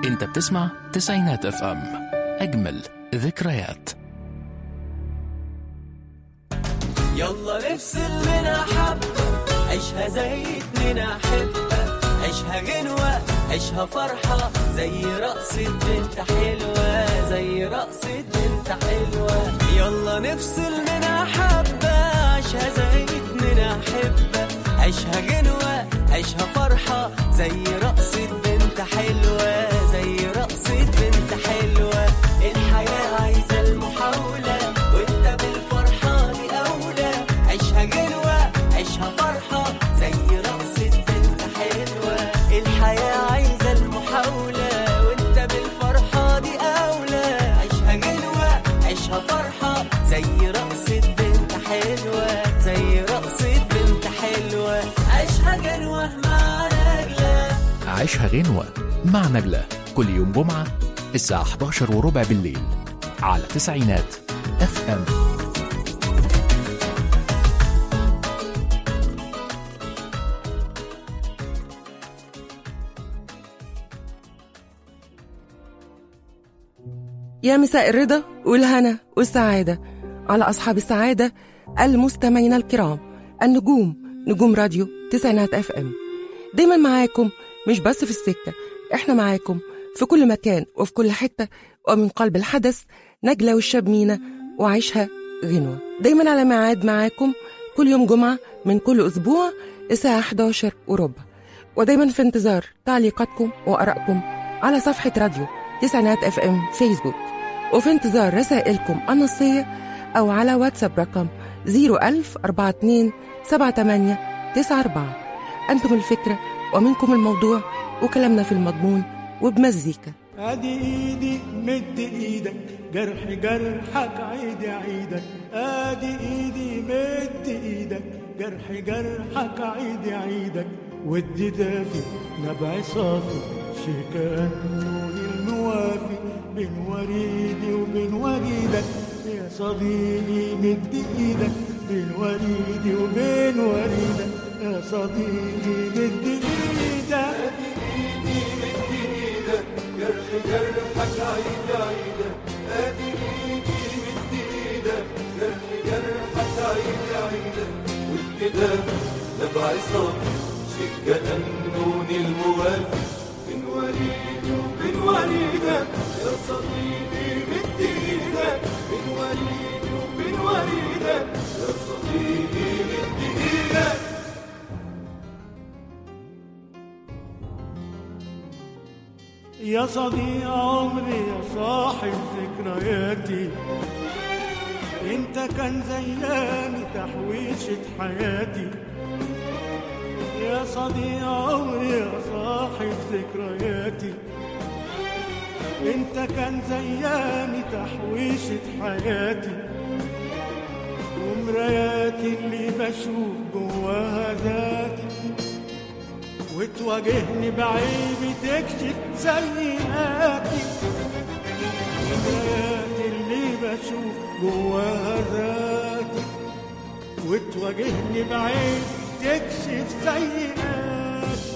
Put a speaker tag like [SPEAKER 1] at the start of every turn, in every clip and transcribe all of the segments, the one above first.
[SPEAKER 1] انت بتسمع تسعينات اف ام اجمل ذكريات
[SPEAKER 2] يلا نفصل منها حبة عيشها زي اتنين أحبة عيشها غنوة عيشها فرحة زي رقصة بنت حلوة زي رقصة بنت حلوة يلا نفصل منها حبة عيشها زي اتنين أحبة عيشها غنوة عيشها فرحة زي رقصة بنت حلوة زي رقصة بنت حلوة الحياة عايزة المحاولة وانت بالفرحة دي أولى عيشها غنوة عيشها فرحة زي رقصة بنت حلوة الحياة عايزة المحاولة وانت بالفرحة دي أولى عيشها غنوة عيشها فرحة زي رقصة بنت حلوة زي رقصة بنت حلوة عيشها غنوة مع نجلة
[SPEAKER 1] عيشها غنوة مع نجلة كل يوم جمعة الساعة 11 وربع بالليل على تسعينات اف ام
[SPEAKER 3] يا مساء الرضا والهنا والسعادة على أصحاب السعادة المستمعين الكرام النجوم نجوم راديو تسعينات اف ام دايما معاكم مش بس في السكة احنا معاكم في كل مكان وفي كل حتة ومن قلب الحدث نجلة والشاب مينا وعيشها غنوة دايما على ميعاد معاكم كل يوم جمعة من كل أسبوع الساعة 11 وربع ودايما في انتظار تعليقاتكم وآرائكم على صفحة راديو تسعينات اف ام فيسبوك وفي انتظار رسائلكم النصية أو على واتساب رقم 01000 42 78 94 أنتم الفكرة ومنكم الموضوع وكلامنا في المضمون وبمزيكا
[SPEAKER 4] ادي ايدي مد ايدك جرح جرحك عيد عيدك ادي ايدي مد ايدك جرح جرحك عيد عيدك ودي دافي نبع صافي شكان نور الموافي بين وريدي وبين وريدك يا صديقي مد ايدك بين وريدي وبين وريدك يا صديقي مد ايدك
[SPEAKER 5] نبع صافي شك أنون الموافي من وريد وبن وريدك يا صديقي مد ايدك من وريد وبن وريدك يا صديقي مد ايدك
[SPEAKER 4] يا صديق عمري يا صاحب ذكرياتي انت كان زياني تحويشة حياتي يا صديق عمري يا صاحب ذكرياتي انت كان زياني تحويشة حياتي ومراياتي اللي بشوف جواها ذاتي وتواجهني بعيبي تكشف سيئاتي مراياتي اللي بشوف جواها ذاتي وتواجهني بعيب تكشف سيئاتي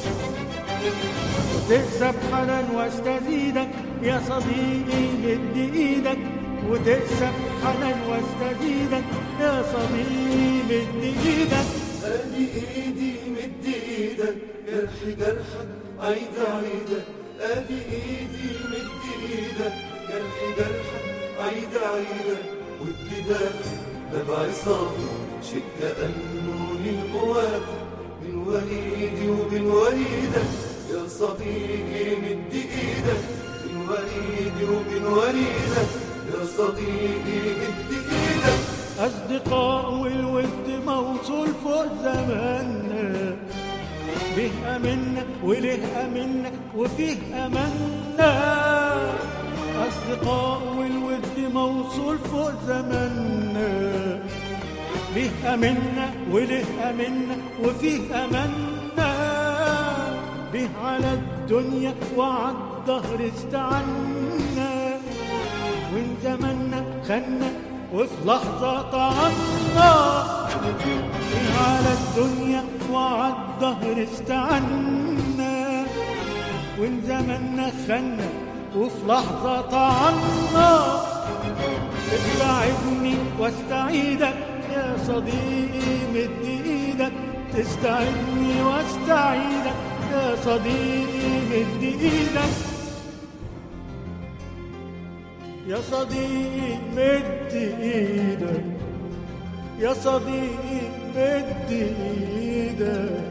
[SPEAKER 4] وتكسب حنان واستزيدك يا صديقي مد ايدك وتكسب حنان واستزيدك يا صديقي مد ايدك
[SPEAKER 5] ادي ايدي مد ايدك جرح جرحك عيد عيدك ادي ايدي مد ايدك جرح جرحك عيد عيدك ودي دافي نبع صافي شك أنون الموافي من وريدي وبن وريدك يا صديقي مد ايدك من وريدي وبن وريدك يا صديقي مد ايدك
[SPEAKER 4] أصدقاء والود موصول فوق زماننا به أمنا وله أمنا وفيه أمنا أصدقاء والود موصول فوق زماننا به أمنا وله أمنا وفيه أمنا به على الدنيا وعلى الظهر استعنا وإن زمنا خنا وفي لحظة طعنا على الدنيا وعلى الظهر استعنا وإن زماننا خنا وفي لحظة طعنا استعدني واستعيدك يا صديقي مد ايدك تستعدني واستعيدك يا صديقي مد ايدك يا صديقي مد ايدك يا صديقي مد ايدك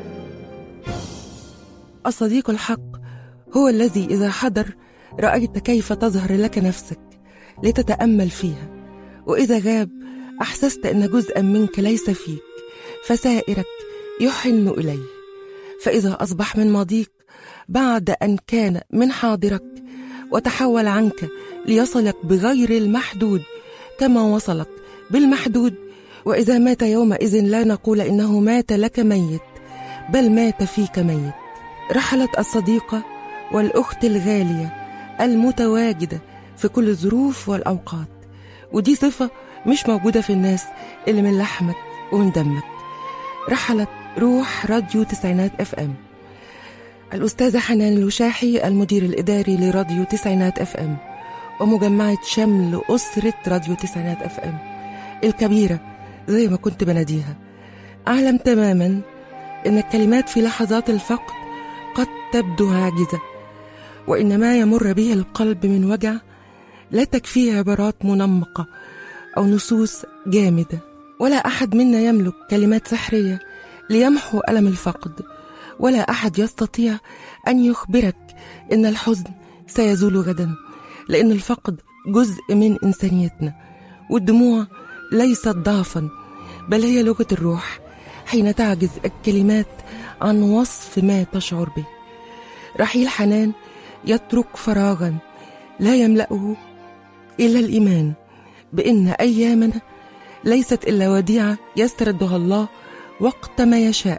[SPEAKER 3] الصديق الحق هو الذي إذا حضر رأيت كيف تظهر لك نفسك لتتأمل فيها وإذا غاب أحسست أن جزءا منك ليس فيك فسائرك يحن إليه فإذا أصبح من ماضيك بعد أن كان من حاضرك وتحول عنك ليصلك بغير المحدود كما وصلك بالمحدود وإذا مات يومئذ لا نقول إنه مات لك ميت بل مات فيك ميت رحلت الصديقة والأخت الغالية المتواجدة في كل الظروف والأوقات ودي صفة مش موجودة في الناس اللي من لحمك ومن دمك رحلت روح راديو تسعينات اف ام الأستاذة حنان الوشاحي المدير الإداري لراديو تسعينات اف ام ومجمعة شمل أسرة راديو تسعينات اف ام الكبيرة زي ما كنت بناديها أعلم تماما إن الكلمات في لحظات الفقد قد تبدو عاجزة وإن ما يمر به القلب من وجع لا تكفيه عبارات منمقة أو نصوص جامدة ولا أحد منا يملك كلمات سحرية ليمحو ألم الفقد ولا أحد يستطيع أن يخبرك إن الحزن سيزول غدا لأن الفقد جزء من إنسانيتنا والدموع ليست ضعفا بل هي لغة الروح حين تعجز الكلمات عن وصف ما تشعر به رحيل حنان يترك فراغا لا يملأه إلا الإيمان بأن أيامنا ليست إلا وديعة يستردها الله وقت ما يشاء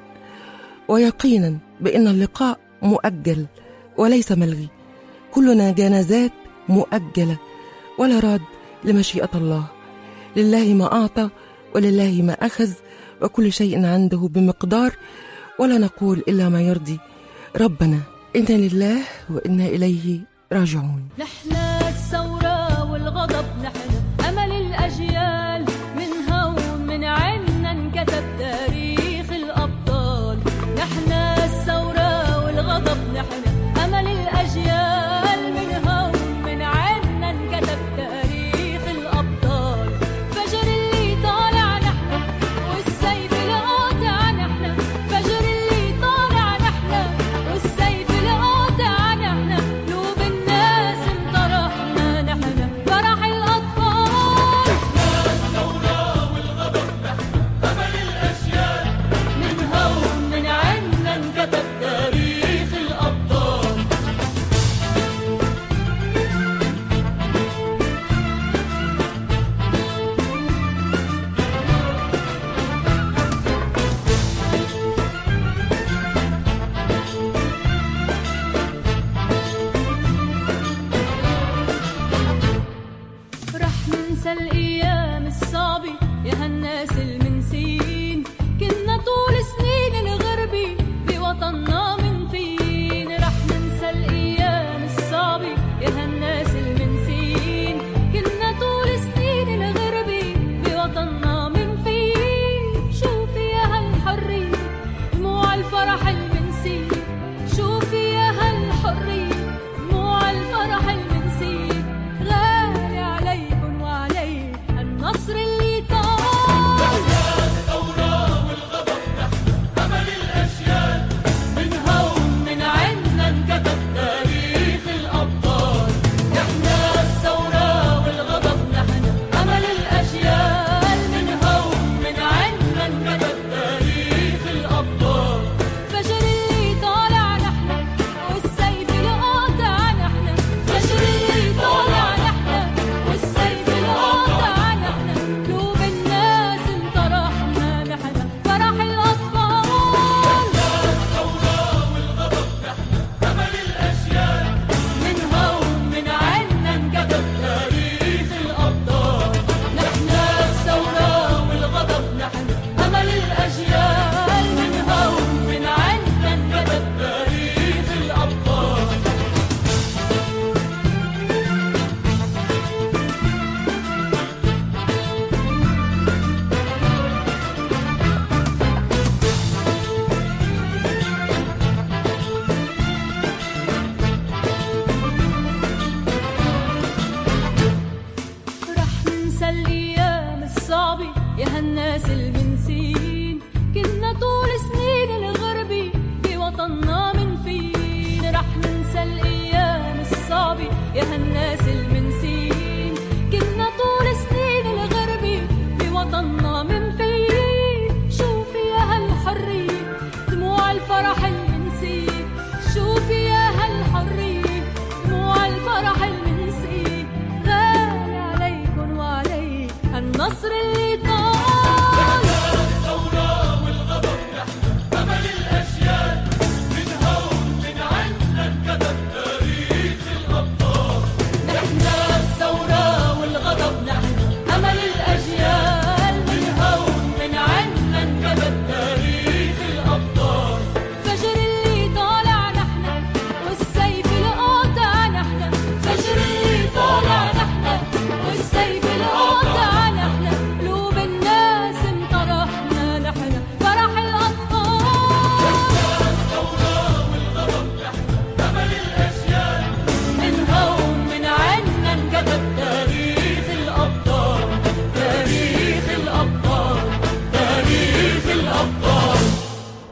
[SPEAKER 3] ويقينا بأن اللقاء مؤجل وليس ملغي كلنا جنازات مؤجلة ولا راد لمشيئة الله لله ما أعطى ولله ما أخذ وكل شيء عنده بمقدار ولا نقول إلا ما يرضي ربنا إنا لله وإنا إليه راجعون
[SPEAKER 6] نحن الثورة والغضب نحن أمل الأجيال منها ومن عنا انكتب تاريخ الأبطال نحن الثورة والغضب نحن أمل الأجيال منها ومن عنا انكتب تاريخ الأبطال فجر اللي طالع نحن والسيف القاطع نحن فجر اللي طالع نحن والسيف القاطع نحن قلوب الناس انطرحنا نحن فرح الأطفال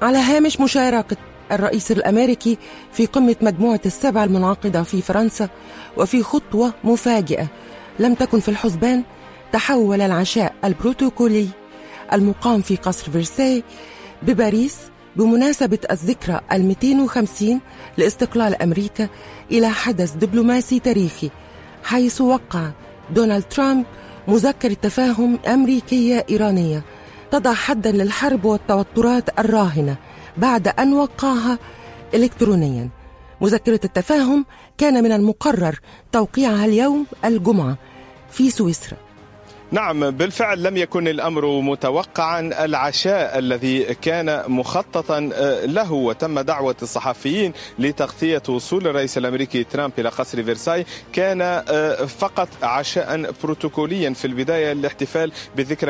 [SPEAKER 3] على هامش مشاركة الرئيس الأمريكي في قمة مجموعة السبع المنعقدة في فرنسا وفي خطوة مفاجئة لم تكن في الحسبان تحول العشاء البروتوكولي المقام في قصر فرساي بباريس بمناسبة الذكرى ال 250 لاستقلال أمريكا إلى حدث دبلوماسي تاريخي حيث وقع دونالد ترامب مذكرة تفاهم أمريكية إيرانية تضع حدا للحرب والتوترات الراهنة بعد أن وقعها إلكترونيا مذكرة التفاهم كان من المقرر توقيعها اليوم الجمعة في سويسرا
[SPEAKER 7] نعم بالفعل لم يكن الامر متوقعا العشاء الذي كان مخططا له وتم دعوه الصحفيين لتغطيه وصول الرئيس الامريكي ترامب الى قصر فرساي كان فقط عشاء بروتوكوليا في البدايه للاحتفال بذكرى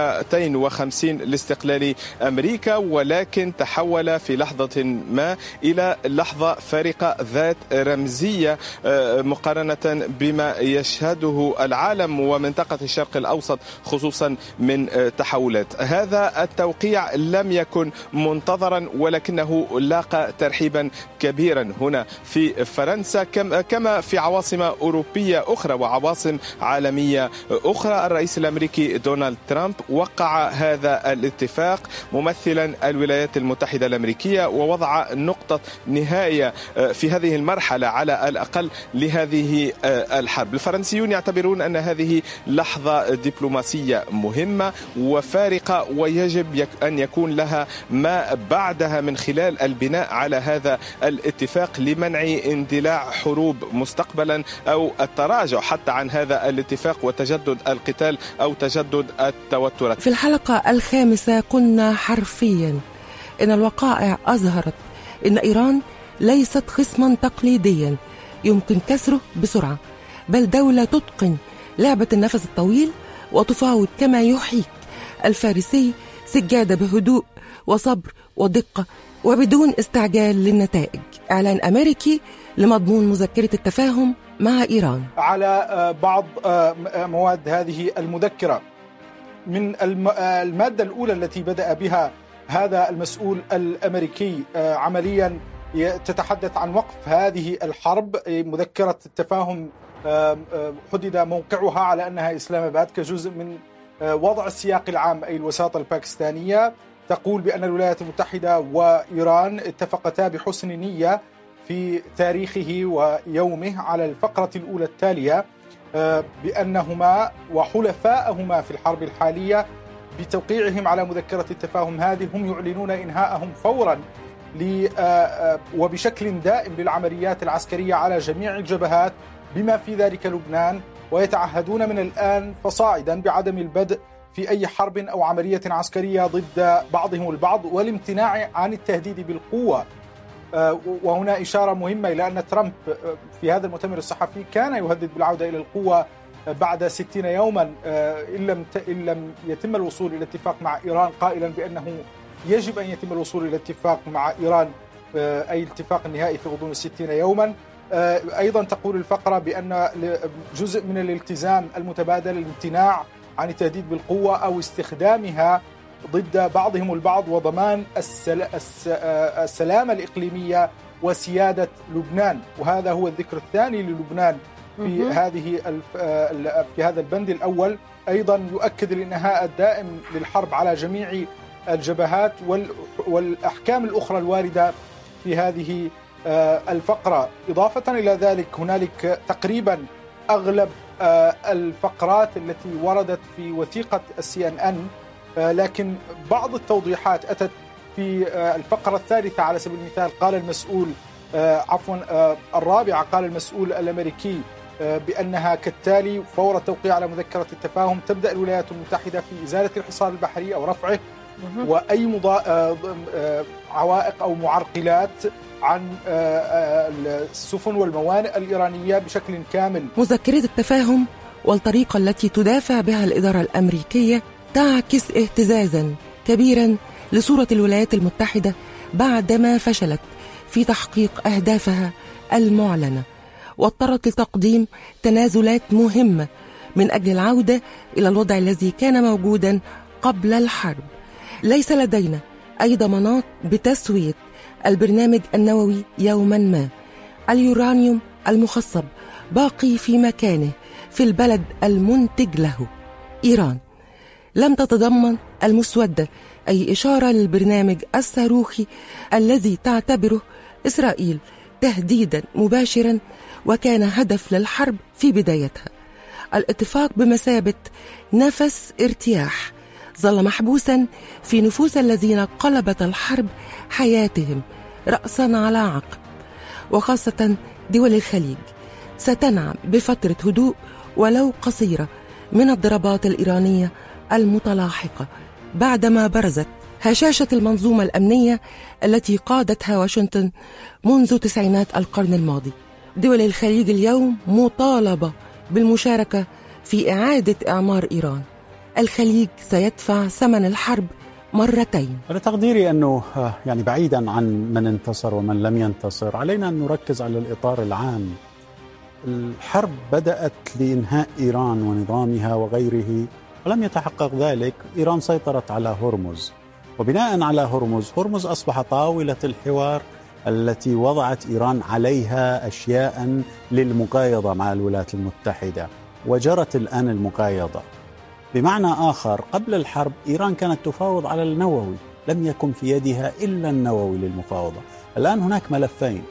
[SPEAKER 7] 250 لاستقلال امريكا ولكن تحول في لحظه ما الى لحظه فارقه ذات رمزيه مقارنه بما يشهده العالم ومنطقه الشرق الاوسط الأوسط خصوصا من تحولات هذا التوقيع لم يكن منتظرا ولكنه لاقى ترحيبا كبيرا هنا في فرنسا كما في عواصم أوروبية أخرى وعواصم عالمية أخرى الرئيس الأمريكي دونالد ترامب وقع هذا الاتفاق ممثلا الولايات المتحدة الأمريكية ووضع نقطة نهاية في هذه المرحلة على الأقل لهذه الحرب الفرنسيون يعتبرون أن هذه لحظة دبلوماسية مهمة وفارقة ويجب أن يكون لها ما بعدها من خلال البناء على هذا الاتفاق لمنع اندلاع حروب مستقبلا أو التراجع حتى عن هذا الاتفاق وتجدد القتال أو تجدد التوترات
[SPEAKER 3] في الحلقة الخامسة قلنا حرفيا إن الوقائع أظهرت إن إيران ليست خصما تقليديا يمكن كسره بسرعة بل دولة تتقن لعبة النفس الطويل وتفاوض كما يحيك الفارسي سجادة بهدوء وصبر ودقة وبدون استعجال للنتائج إعلان أمريكي لمضمون مذكرة التفاهم مع إيران
[SPEAKER 8] على بعض مواد هذه المذكرة من المادة الأولى التي بدأ بها هذا المسؤول الأمريكي عمليا تتحدث عن وقف هذه الحرب مذكرة التفاهم حدد موقعها على انها اسلام اباد كجزء من وضع السياق العام اي الوساطه الباكستانيه تقول بان الولايات المتحده وايران اتفقتا بحسن نيه في تاريخه ويومه على الفقره الاولى التاليه بانهما وحلفائهما في الحرب الحاليه بتوقيعهم على مذكره التفاهم هذه هم يعلنون انهاءهم فورا وبشكل دائم للعمليات العسكريه على جميع الجبهات بما في ذلك لبنان ويتعهدون من الان فصاعدا بعدم البدء في اي حرب او عمليه عسكريه ضد بعضهم البعض والامتناع عن التهديد بالقوه وهنا اشاره مهمه الى ان ترامب في هذا المؤتمر الصحفي كان يهدد بالعوده الى القوه بعد 60 يوما ان لم ان لم يتم الوصول الى اتفاق مع ايران قائلا بانه يجب ان يتم الوصول الى اتفاق مع ايران اي الاتفاق النهائي في غضون 60 يوما ايضا تقول الفقره بان جزء من الالتزام المتبادل الامتناع عن التهديد بالقوه او استخدامها ضد بعضهم البعض وضمان السلامه الاقليميه وسياده لبنان وهذا هو الذكر الثاني للبنان في هذه في هذا البند الاول ايضا يؤكد الانهاء الدائم للحرب على جميع الجبهات والاحكام الاخرى الوارده في هذه الفقره اضافه الى ذلك هنالك تقريبا اغلب الفقرات التي وردت في وثيقه السي ان ان لكن بعض التوضيحات اتت في الفقره الثالثه على سبيل المثال قال المسؤول عفوا الرابعه قال المسؤول الامريكي بانها كالتالي فور التوقيع على مذكره التفاهم تبدا الولايات المتحده في ازاله الحصار البحري او رفعه واي مضا... عوائق او معرقلات عن السفن والموانئ الايرانيه بشكل كامل.
[SPEAKER 3] مذكره التفاهم والطريقه التي تدافع بها الاداره الامريكيه تعكس اهتزازا كبيرا لصوره الولايات المتحده بعدما فشلت في تحقيق اهدافها المعلنه واضطرت لتقديم تنازلات مهمه من اجل العوده الى الوضع الذي كان موجودا قبل الحرب. ليس لدينا أي ضمانات بتسوية البرنامج النووي يوما ما اليورانيوم المخصب باقي في مكانه في البلد المنتج له إيران لم تتضمن المسودة أي إشارة للبرنامج الصاروخي الذي تعتبره إسرائيل تهديدا مباشرا وكان هدف للحرب في بدايتها الاتفاق بمثابة نفس ارتياح ظل محبوسا في نفوس الذين قلبت الحرب حياتهم رأسا على عقب وخاصة دول الخليج ستنعم بفترة هدوء ولو قصيرة من الضربات الإيرانية المتلاحقة بعدما برزت هشاشة المنظومة الأمنية التي قادتها واشنطن منذ تسعينات القرن الماضي دول الخليج اليوم مطالبة بالمشاركة في إعادة إعمار إيران الخليج سيدفع ثمن الحرب مرتين
[SPEAKER 9] أنا تقديري أنه آه، يعني بعيدا عن من انتصر ومن لم ينتصر علينا أن نركز على الإطار العام الحرب بدأت لإنهاء إيران ونظامها وغيره ولم يتحقق ذلك إيران سيطرت على هرمز وبناء على هرمز هرمز أصبح طاولة الحوار التي وضعت إيران عليها أشياء للمقايضة مع الولايات المتحدة وجرت الآن المقايضة بمعنى آخر قبل الحرب إيران كانت تفاوض على النووي لم يكن في يدها إلا النووي للمفاوضة الآن هناك ملفين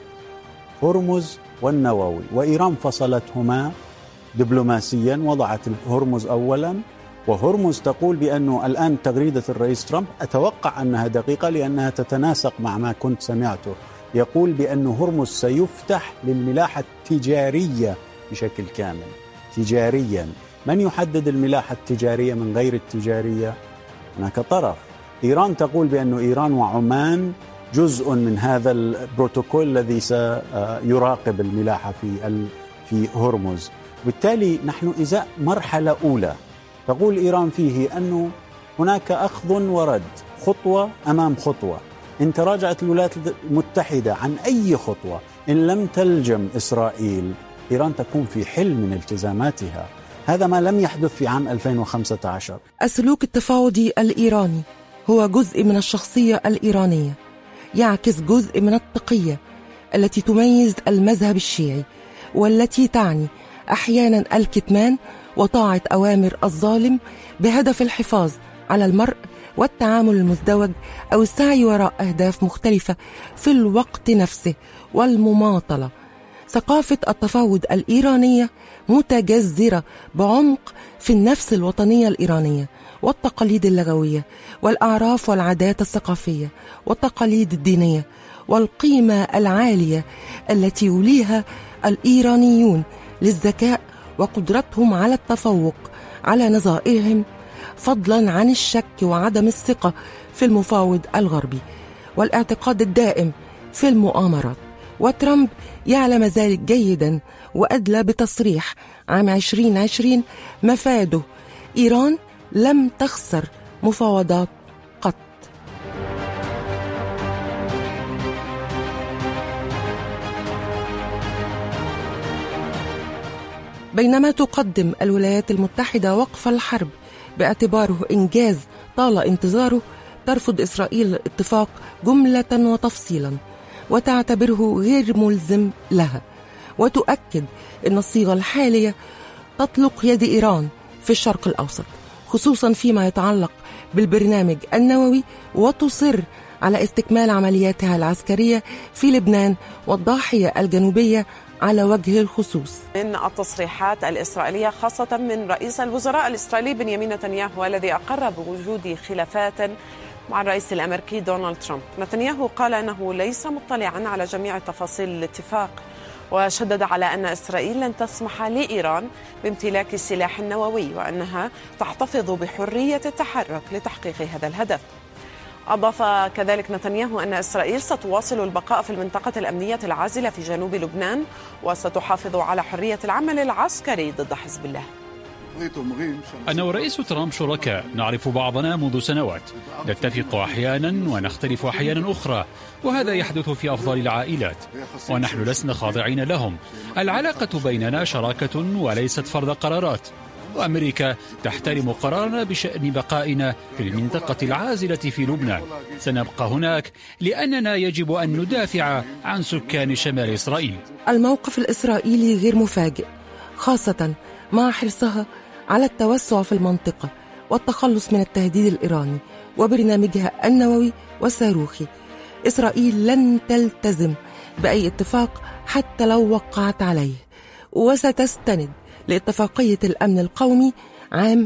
[SPEAKER 9] هرمز والنووي وإيران فصلتهما دبلوماسيا وضعت هرمز أولا وهرمز تقول بأنه الآن تغريدة الرئيس ترامب أتوقع أنها دقيقة لأنها تتناسق مع ما كنت سمعته يقول بأن هرمز سيفتح للملاحة التجارية بشكل كامل تجاريا من يحدد الملاحة التجارية من غير التجارية هناك طرف إيران تقول بأن إيران وعمان جزء من هذا البروتوكول الذي سيراقب الملاحة في في هرمز بالتالي نحن إزاء مرحلة أولى تقول إيران فيه أنه هناك أخذ ورد خطوة أمام خطوة إن تراجعت الولايات المتحدة عن أي خطوة إن لم تلجم إسرائيل إيران تكون في حل من التزاماتها هذا ما لم يحدث في عام 2015
[SPEAKER 3] السلوك التفاوضي الإيراني هو جزء من الشخصية الإيرانية يعكس جزء من التقية التي تميز المذهب الشيعي والتي تعني أحيانا الكتمان وطاعة أوامر الظالم بهدف الحفاظ على المرء والتعامل المزدوج أو السعي وراء أهداف مختلفة في الوقت نفسه والمماطلة ثقافة التفاوض الإيرانية متجذرة بعمق في النفس الوطنية الإيرانية والتقاليد اللغوية والأعراف والعادات الثقافية والتقاليد الدينية والقيمة العالية التي يوليها الإيرانيون للذكاء وقدرتهم على التفوق على نظائرهم فضلا عن الشك وعدم الثقة في المفاوض الغربي والاعتقاد الدائم في المؤامرات وترامب يعلم ذلك جيدا وأدلى بتصريح عام 2020 مفاده إيران لم تخسر مفاوضات قط بينما تقدم الولايات المتحدة وقف الحرب باعتباره إنجاز طال انتظاره ترفض إسرائيل الاتفاق جملة وتفصيلا وتعتبره غير ملزم لها وتؤكد أن الصيغة الحالية تطلق يد إيران في الشرق الأوسط خصوصا فيما يتعلق بالبرنامج النووي وتصر على استكمال عملياتها العسكرية في لبنان والضاحية الجنوبية على وجه الخصوص
[SPEAKER 10] من التصريحات الإسرائيلية خاصة من رئيس الوزراء الإسرائيلي بنيامين نتنياهو الذي أقر بوجود خلافات مع الرئيس الأمريكي دونالد ترامب نتنياهو قال أنه ليس مطلعا على جميع تفاصيل الاتفاق وشدد على أن إسرائيل لن تسمح لإيران بامتلاك السلاح النووي وأنها تحتفظ بحرية التحرك لتحقيق هذا الهدف أضاف كذلك نتنياهو أن إسرائيل ستواصل البقاء في المنطقة الأمنية العازلة في جنوب لبنان وستحافظ على حرية العمل العسكري ضد حزب الله
[SPEAKER 11] أنا ورئيس ترامب شركاء نعرف بعضنا منذ سنوات نتفق أحيانا ونختلف أحيانا أخرى وهذا يحدث في أفضل العائلات ونحن لسنا خاضعين لهم العلاقة بيننا شراكة وليست فرض قرارات وأمريكا تحترم قرارنا بشأن بقائنا في المنطقة العازلة في لبنان سنبقى هناك لأننا يجب أن ندافع عن سكان شمال إسرائيل
[SPEAKER 3] الموقف الإسرائيلي غير مفاجئ خاصة مع حرصها على التوسع في المنطقة والتخلص من التهديد الإيراني وبرنامجها النووي والصاروخي إسرائيل لن تلتزم بأي اتفاق حتى لو وقعت عليه وستستند لاتفاقية الأمن القومي عام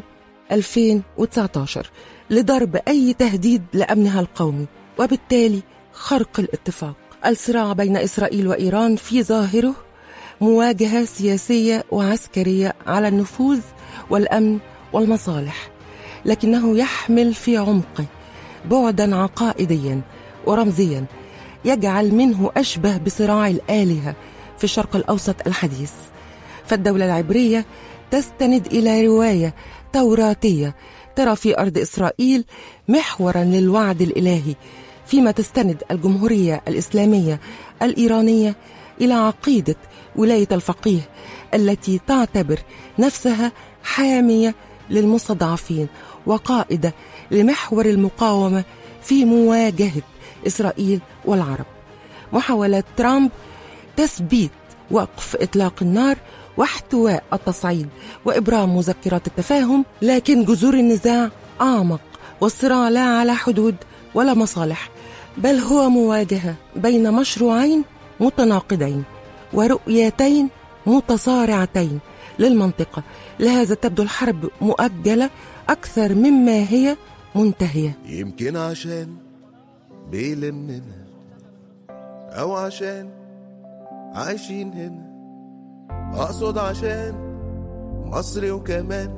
[SPEAKER 3] 2019 لضرب أي تهديد لأمنها القومي وبالتالي خرق الاتفاق الصراع بين إسرائيل وإيران في ظاهره مواجهة سياسية وعسكرية على النفوذ والأمن والمصالح لكنه يحمل في عمقه بعدا عقائديا ورمزيا يجعل منه أشبه بصراع الآلهة في الشرق الأوسط الحديث فالدولة العبرية تستند إلى رواية توراتية ترى في أرض إسرائيل محورا للوعد الإلهي فيما تستند الجمهورية الإسلامية الإيرانية إلى عقيدة ولاية الفقيه التي تعتبر نفسها حامية للمستضعفين وقائدة لمحور المقاومة في مواجهة إسرائيل والعرب محاولات ترامب تثبيت وقف إطلاق النار واحتواء التصعيد وإبرام مذكرات التفاهم لكن جذور النزاع أعمق والصراع لا على حدود ولا مصالح بل هو مواجهة بين مشروعين متناقضين ورؤيتين متصارعتين للمنطقة لهذا تبدو الحرب مؤجلة أكثر مما هي منتهية
[SPEAKER 5] يمكن عشان بيلمنا أو عشان عايشين هنا أقصد عشان مصر وكمان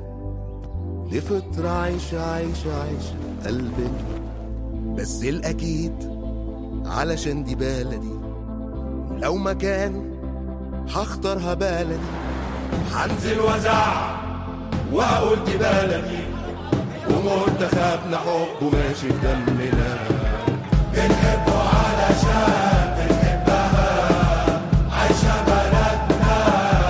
[SPEAKER 5] لفترة عايشة عايشة عايشة في قلبنا بس الأكيد علشان دي بلدي لو مكان هختارها بلدي هنزل وزع وأقول دي بلدي ومنتخبنا حبه ماشي في دمنا بنحبه علشان بنحبها عايشة بلدنا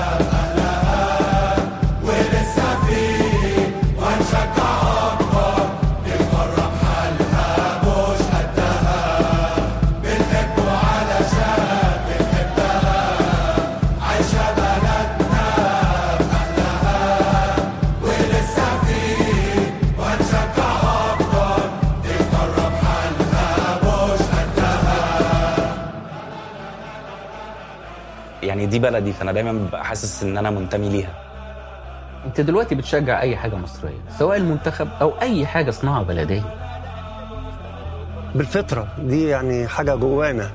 [SPEAKER 5] بأهلها ولسه فيه وهنشجع أكتر نفرح حالها مش قدها بنحبه علشان بنحبها عايشة بلدنا بأهلها ولسه فيه وهنشجع أكتر نفرح حالها مش قدها
[SPEAKER 12] يعني دي بلدي فانا دايما ببقى حاسس ان انا منتمي ليها
[SPEAKER 13] انت دلوقتي بتشجع اي حاجه مصريه سواء المنتخب او اي حاجه صناعه بلديه
[SPEAKER 14] بالفطرة دي يعني حاجة جوانا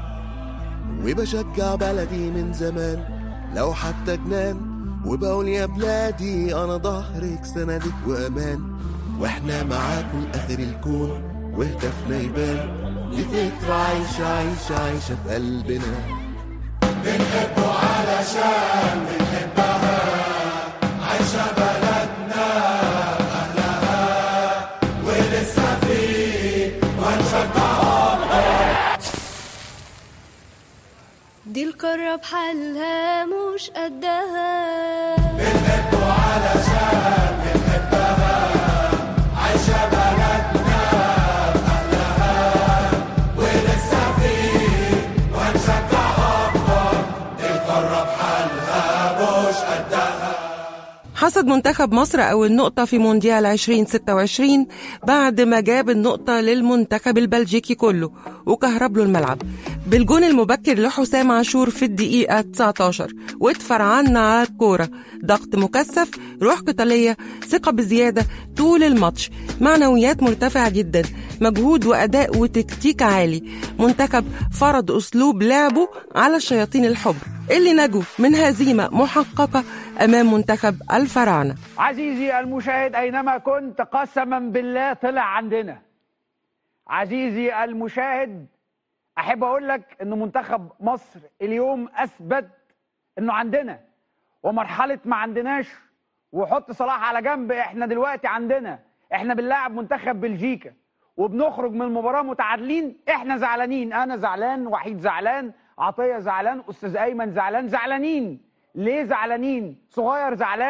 [SPEAKER 5] وبشجع بلدي من زمان لو حتى جنان وبقول يا بلادي انا ظهرك سندك وامان واحنا معاكم لاخر الكون وهدفنا يبان لفكرة عايشة عايشة عايشة في قلبنا بنحبه علشان بنحبها عايشة بلدنا أهلها ولسه فيه وهنشجع أكتر
[SPEAKER 6] دي القارة بحالها مش قدها
[SPEAKER 5] بنحبه علشان بنحبها عايشة بلدنا بأهلها ولسه فيه وهنشجع أكتر القارة بحالها مش قدها
[SPEAKER 3] حصد منتخب مصر أول نقطة في مونديال 2026 بعد ما جاب النقطة للمنتخب البلجيكي كله وكهرب له الملعب بالجون المبكر لحسام عاشور في الدقيقة 19 وادفر عنا على الكورة ضغط مكثف روح قتالية ثقة بزيادة طول الماتش معنويات مرتفعة جدا مجهود وأداء وتكتيك عالي منتخب فرض أسلوب لعبه على الشياطين الحمر اللي نجوا من هزيمة محققة أمام منتخب الفراعنة
[SPEAKER 15] عزيزي المشاهد أينما كنت قسما بالله طلع عندنا عزيزي المشاهد أحب أقول لك أن منتخب مصر اليوم أثبت أنه عندنا ومرحلة ما عندناش وحط صلاح على جنب احنا دلوقتي عندنا احنا بنلاعب منتخب بلجيكا وبنخرج من المباراة متعادلين احنا زعلانين انا زعلان وحيد زعلان عطية زعلان استاذ ايمن زعلان زعلانين ليه زعلانين صغير زعلان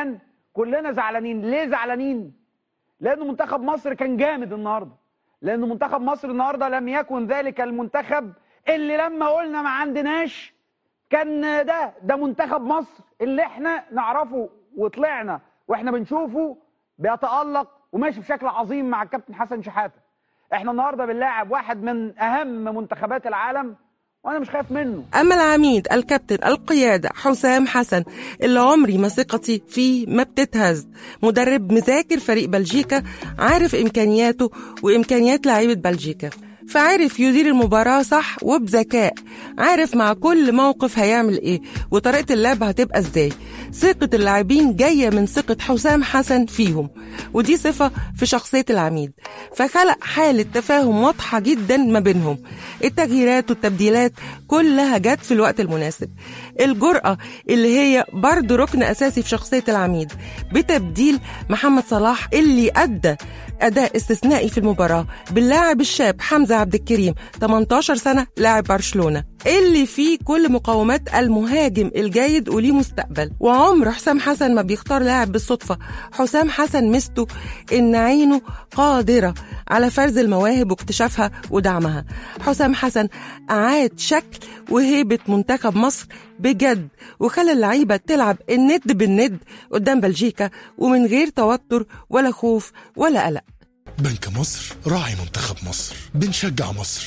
[SPEAKER 15] كلنا زعلانين ليه زعلانين لان منتخب مصر كان جامد النهارده لان منتخب مصر النهارده لم يكن ذلك المنتخب اللي لما قلنا ما عندناش كان ده ده منتخب مصر اللي احنا نعرفه وطلعنا واحنا بنشوفه بيتألق وماشي بشكل عظيم مع الكابتن حسن شحاته احنا النهارده بنلاعب واحد من اهم منتخبات العالم وانا مش خايف منه
[SPEAKER 3] أما العميد الكابتن القيادة حسام حسن اللي عمري ما ثقتي فيه ما بتتهز مدرب مذاكر فريق بلجيكا عارف إمكانياته وإمكانيات لعيبة بلجيكا فعارف يدير المباراة صح وبذكاء عارف مع كل موقف هيعمل ايه وطريقة اللعب هتبقى ازاي ثقة اللاعبين جاية من ثقة حسام حسن فيهم ودي صفة في شخصية العميد فخلق حالة تفاهم واضحة جدا ما بينهم التغييرات والتبديلات كلها جت في الوقت المناسب الجرأة اللي هي برضه ركن أساسي في شخصية العميد بتبديل محمد صلاح اللي أدى أداء استثنائي في المباراة باللاعب الشاب حمزة عبد الكريم 18 سنة لاعب برشلونة اللي فيه كل مقومات المهاجم الجيد وليه مستقبل وعمر حسام حسن ما بيختار لاعب بالصدفة حسام حسن مستو إن عينه قادرة على فرز المواهب واكتشافها ودعمها حسام حسن أعاد شكل وهيبة منتخب مصر بجد وخلى اللعيبة تلعب الند بالند قدام بلجيكا ومن غير توتر ولا خوف ولا قلق
[SPEAKER 16] بنك مصر راعي منتخب مصر بنشجع مصر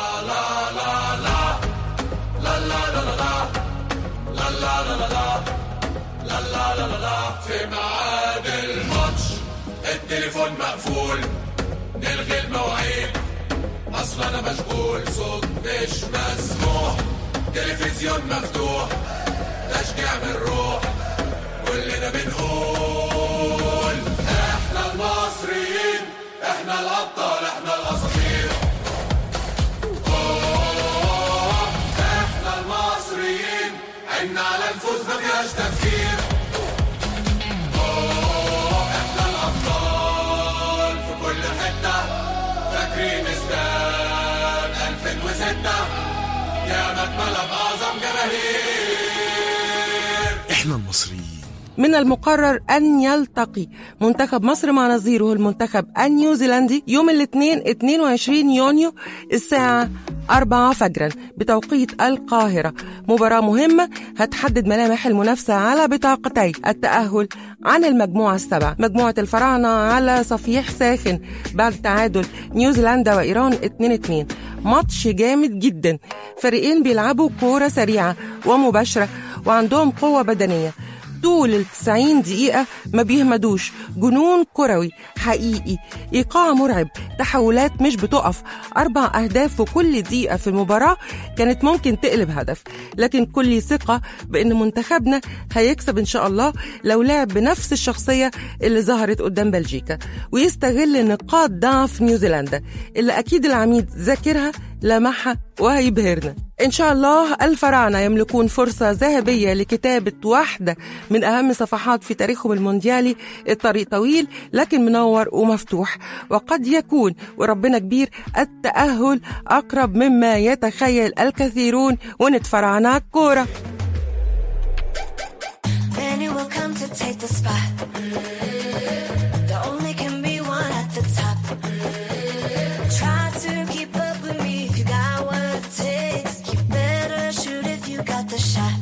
[SPEAKER 5] في ميعاد الماتش التليفون مقفول نلغي المواعيد اصل انا مشغول صوت مش مسموح تلفزيون مفتوح تشجيع من روح كلنا بنقول احنا المصريين احنا الابطال احنا الاساطير أوه، احنا المصريين عنا على الفوز ما فيهاش تفكير أوه، احنا الابطال في كل حته فاكرين استاد 2006 يا مكمله باعظم جماهير
[SPEAKER 16] احنا المصريين
[SPEAKER 3] من المقرر أن يلتقي منتخب مصر مع نظيره المنتخب النيوزيلندي يوم الاثنين 22 يونيو الساعة 4 فجرا بتوقيت القاهرة مباراة مهمة هتحدد ملامح المنافسة على بطاقتي التأهل عن المجموعة السبع مجموعة الفراعنة على صفيح ساخن بعد تعادل نيوزيلندا وإيران 2-2 ماتش جامد جدا فريقين بيلعبوا كورة سريعة ومباشرة وعندهم قوة بدنية طول ال 90 دقيقة ما بيهمدوش جنون كروي حقيقي إيقاع مرعب تحولات مش بتقف أربع أهداف في كل دقيقة في المباراة كانت ممكن تقلب هدف لكن كل ثقة بأن منتخبنا هيكسب إن شاء الله لو لعب بنفس الشخصية اللي ظهرت قدام بلجيكا ويستغل نقاط ضعف نيوزيلندا اللي أكيد العميد ذاكرها لمحها وهيبهرنا إن شاء الله الفراعنة يملكون فرصة ذهبية لكتابة واحدة من أهم صفحات في تاريخهم المونديالي الطريق طويل لكن منور ومفتوح وقد يكون وربنا كبير التأهل أقرب مما يتخيل الكثيرون ونتفرعنا على الكورة
[SPEAKER 17] Many will come to take the spot. There only can be one at the top. Try to keep up with me if you got what it takes. You better shoot if you got the shot.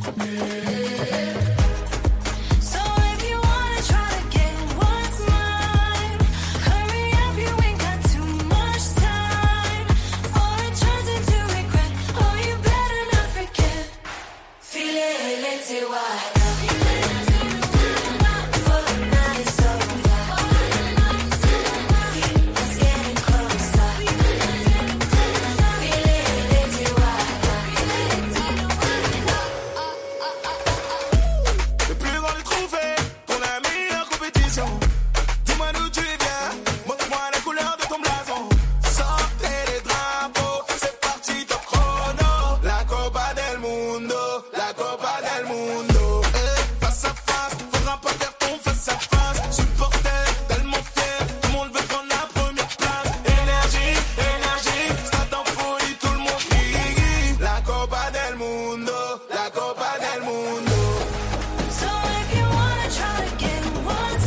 [SPEAKER 17] So if you wanna try to get what's mine, hurry up, you ain't got too much time. Or it turns into regret. Oh, you better not forget. Feel it, let's see why.
[SPEAKER 5] Le plus grand des trophées pour la meilleure compétition. Dis-moi d'où tu viens, montre-moi la couleur de ton blason. Sortez les drapeaux, c'est parti top chrono. La Copa del Mundo, la Copa del Mundo. Eh, face à face, faudra pas faire ton face à face. Supporter, tellement fier, tout le monde veut prendre la première place. Énergie, énergie, stade en folie, tout le monde crie. La Copa del Mundo, la Copa del Mundo.
[SPEAKER 17] So if you wanna try to get what's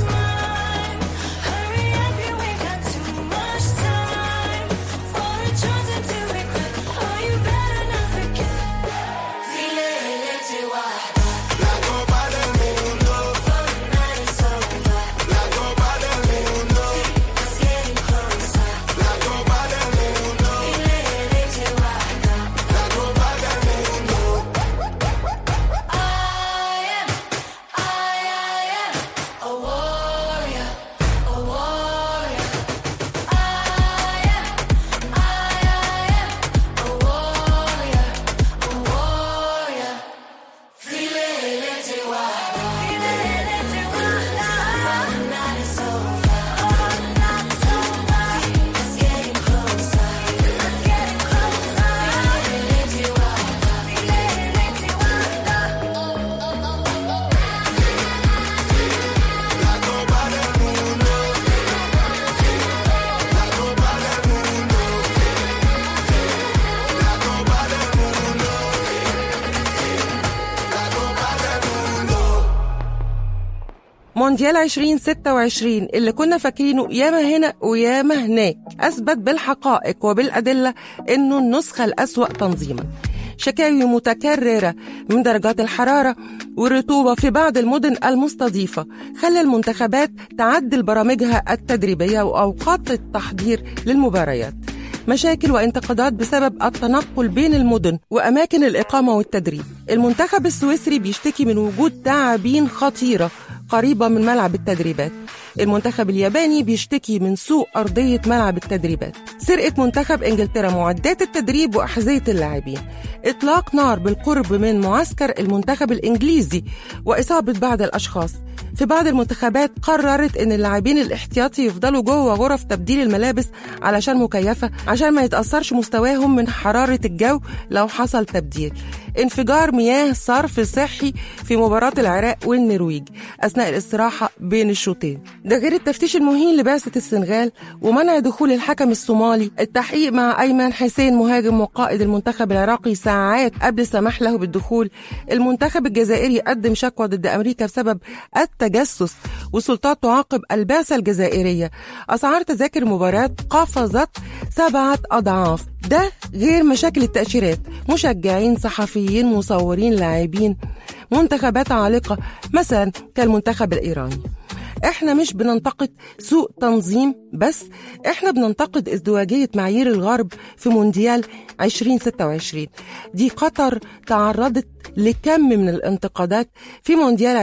[SPEAKER 3] مونديال 2026 اللي كنا فاكرينه ياما هنا وياما هناك أثبت بالحقائق وبالأدلة إنه النسخة الأسوأ تنظيما شكاوي متكررة من درجات الحرارة والرطوبة في بعض المدن المستضيفة خلى المنتخبات تعدل برامجها التدريبية وأوقات التحضير للمباريات مشاكل وانتقادات بسبب التنقل بين المدن وأماكن الإقامة والتدريب المنتخب السويسري بيشتكي من وجود تعابين خطيرة قريبة من ملعب التدريبات المنتخب الياباني بيشتكي من سوء أرضية ملعب التدريبات سرقة منتخب إنجلترا معدات التدريب وأحذية اللاعبين إطلاق نار بالقرب من معسكر المنتخب الإنجليزي وإصابة بعض الأشخاص في بعض المنتخبات قررت ان اللاعبين الاحتياطي يفضلوا جوه غرف تبديل الملابس علشان مكيفه عشان ما يتاثرش مستواهم من حراره الجو لو حصل تبديل انفجار مياه صرف صحي في مباراه العراق والنرويج اثناء الاستراحه بين الشوطين ده غير التفتيش المهين لبعثه السنغال ومنع دخول الحكم الصومالي التحقيق مع ايمن حسين مهاجم وقائد المنتخب العراقي ساعات قبل السماح له بالدخول المنتخب الجزائري قدم شكوى ضد امريكا بسبب التجسس والسلطات تعاقب البعثة الجزائرية أسعار تذاكر المباريات قفزت سبعة أضعاف ده غير مشاكل التأشيرات مشجعين صحفيين مصورين لاعبين منتخبات عالقة مثلا كالمنتخب الإيراني احنا مش بننتقد سوء تنظيم بس احنا بننتقد ازدواجية معايير الغرب في مونديال 2026 دي قطر تعرضت لكم من الانتقادات في مونديال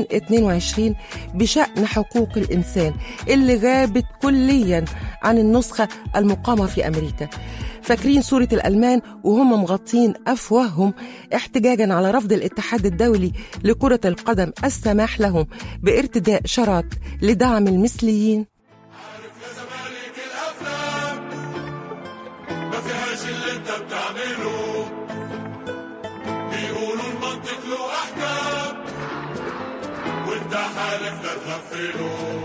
[SPEAKER 3] 2022 بشأن حقوق الإنسان اللي غابت كليا عن النسخة المقامة في أمريكا فاكرين صورة الألمان وهم مغطين أفواههم احتجاجا على رفض الاتحاد الدولي لكرة القدم السماح لهم بارتداء شرط لدعم المثليين
[SPEAKER 5] ما فيهاش اللي انت بتعمله بيقولوا المنطق له احكام وانت حالف لا تغفله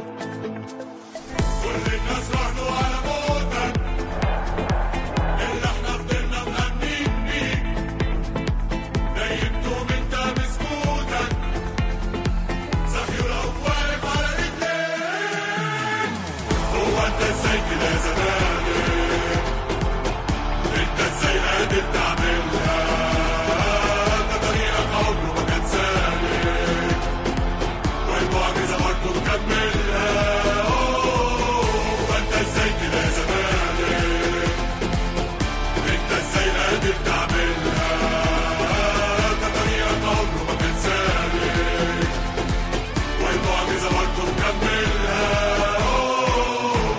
[SPEAKER 5] كل الناس راحوا على موتك اللي احنا فضلنا مأمنين بيك نيمتهم انت بسكوتك صحي ولو واقف على رجليك هو انت ازاي كده يا زمالك انت ازاي قادر تعملها ده طريقك عمره ما كان سالك والمعجزه برضه مكملها أوه، انت ازاي كده يا زمالك انت ازاي قادر تعملها ده طريقك عمره ما كان سالك والمعجزه برضه مكملها أوه،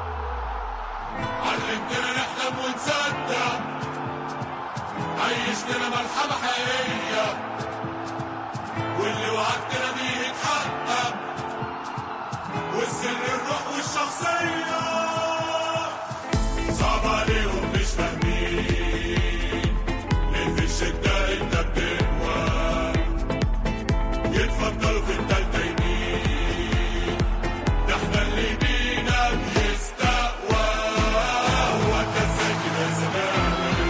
[SPEAKER 5] علمتنا نحلم ونصدق عيشتنا ملحمة حقيقية واللي وعدتنا بيه اتحقق والسر الروح والشخصية صعب عليهم مش فاهمين ليه في الشدة انت بتقوى يتفضلوا في التالتة يمين ده احنا اللي بينا بيستقوى هو انت ازاي كده يا زمان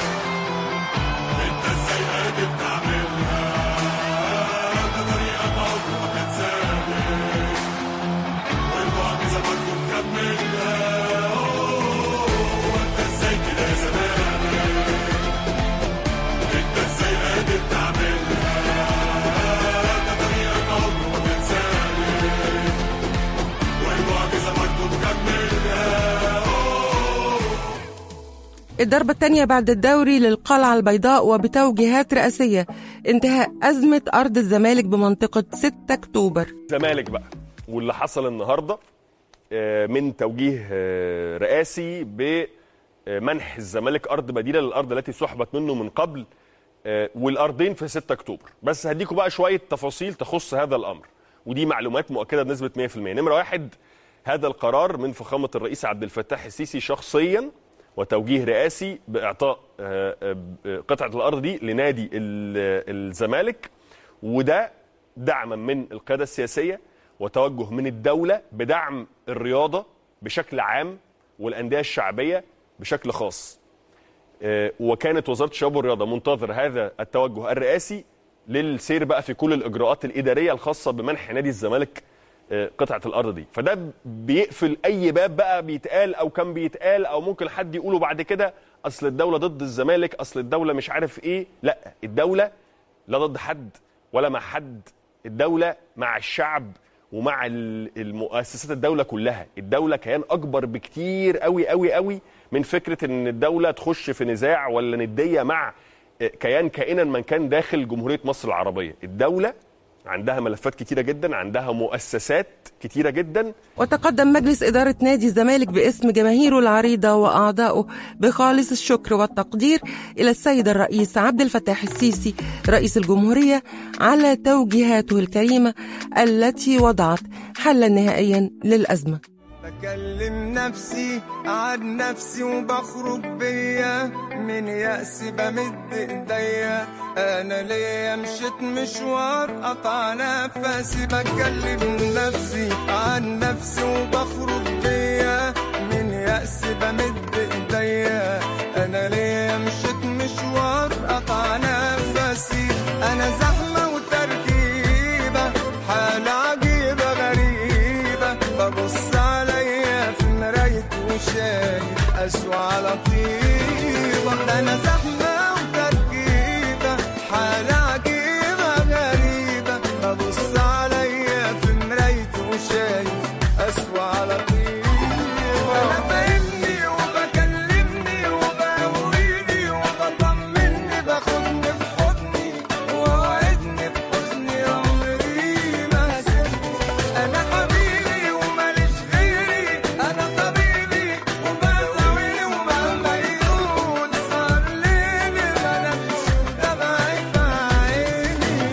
[SPEAKER 5] انت ازاي قادر تعملها ده طريقك عمره ما كان سالك والمعجزه برضه مكملها هو انت ازاي كده يا زمان انت ازاي قادر تعملها ده طريقك عمره ما كان سالك والمعجزه برضه مكملها
[SPEAKER 3] الضربة الثانية بعد الدوري للقلعة البيضاء وبتوجيهات رئاسية انتهاء أزمة أرض الزمالك بمنطقة 6 أكتوبر
[SPEAKER 18] الزمالك بقى واللي حصل النهارده آه، من توجيه آه، رئاسي بمنح الزمالك ارض بديله للارض التي سحبت منه من قبل آه، والارضين في 6 اكتوبر بس هديكم بقى شويه تفاصيل تخص هذا الامر ودي معلومات مؤكده بنسبه 100% نمره واحد هذا القرار من فخامه الرئيس عبد الفتاح السيسي شخصيا وتوجيه رئاسي باعطاء آه، آه، قطعه الارض دي لنادي ال- الزمالك وده دعما من القياده السياسيه وتوجه من الدوله بدعم الرياضه بشكل عام والانديه الشعبيه بشكل خاص. آه، وكانت وزاره الشباب والرياضه منتظر هذا التوجه الرئاسي للسير بقى في كل الاجراءات الاداريه الخاصه بمنح نادي الزمالك آه، قطعه الارض دي فده بيقفل اي باب بقى بيتقال او كان بيتقال او ممكن حد يقوله بعد كده اصل الدوله ضد الزمالك اصل الدوله مش عارف ايه لا الدوله لا ضد حد ولا مع حد الدوله مع الشعب ومع ال- المؤسسات الدوله كلها الدوله كيان اكبر بكتير قوي قوي قوي من فكره ان الدوله تخش في نزاع ولا نديه مع آه، كيان كائنا من كان داخل جمهوريه مصر العربيه الدوله عندها ملفات كتيره جدا عندها مؤسسات كتيره جدا
[SPEAKER 3] وتقدم مجلس إدارة نادي الزمالك باسم جماهيره العريضة وأعضائه بخالص الشكر والتقدير إلى السيد الرئيس عبد الفتاح السيسي رئيس الجمهورية على توجيهاته الكريمة التي وضعت حلا نهائيا للأزمة
[SPEAKER 19] بكلم نفسي عن نفسي وبخرج بيا من يأسي بمد ايديا انا ليا مشيت مشوار قطع نفسي بكلم نفسي عن نفسي وبخرج بيا من يأسي بمد ايديا انا ليا مشيت مشوار قطع نفسي انا زحمة وتركيبة حالة عجيبة غريبة ببص عليا في مرايتي وشايف أسوأ على طيبة ده أنا زحمة وتركيبة حالة عجيبة غريبة ببص عليا في مرايتي وشايف أسوأ على طيبة أنا فاهمني وبكلمني وبقويني وبطمني باخدني في حضني ووعدني في حزني عمري ما هسيبني انا حبيبي وماليش غيري انا طبيبي وبداويني ومهما يقول صار ليلي ما نمش دمعي في عيني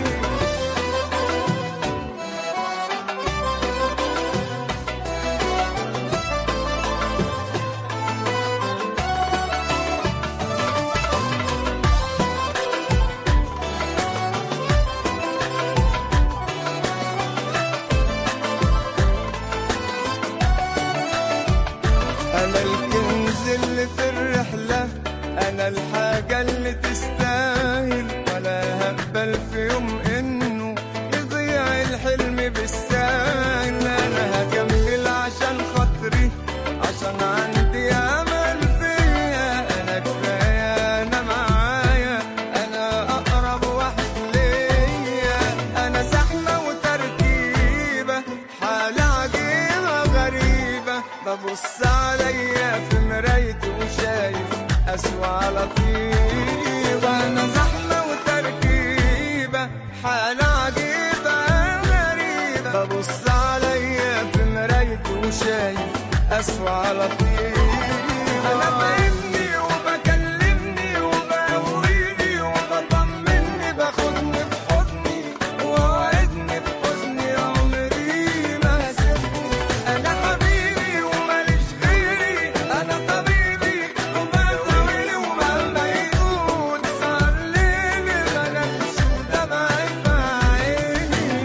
[SPEAKER 19] أنا الكنز اللي في الرحلة أنا الحاجة اللي تستاهل ولا هقبل في يوم إنه يضيع الحلم بالساهل أنا هكمل عشان خاطري عشان عندي أمل فيا أنا كفاية أنا معايا أنا أقرب واحد ليا أنا زحمة وتركيبة حالة عجيبة غريبة ببص عليا في مرايتي وشايف أسوأ على طيبة أنا زحمة وتركيبة حالة عجيبة غريبة ببص عليا في مرايتي وشايف أسوأ على طيبة أنا فاهمني وبكلمني وبقويني وبطمني باخدني في حضني ووعدني في حزني عمري ما هسيبني أنا حبيبي وماليش غيري أنا طبيبي وبداويني ومهما يقول صار ليلي ما نمش ودمعي في عيني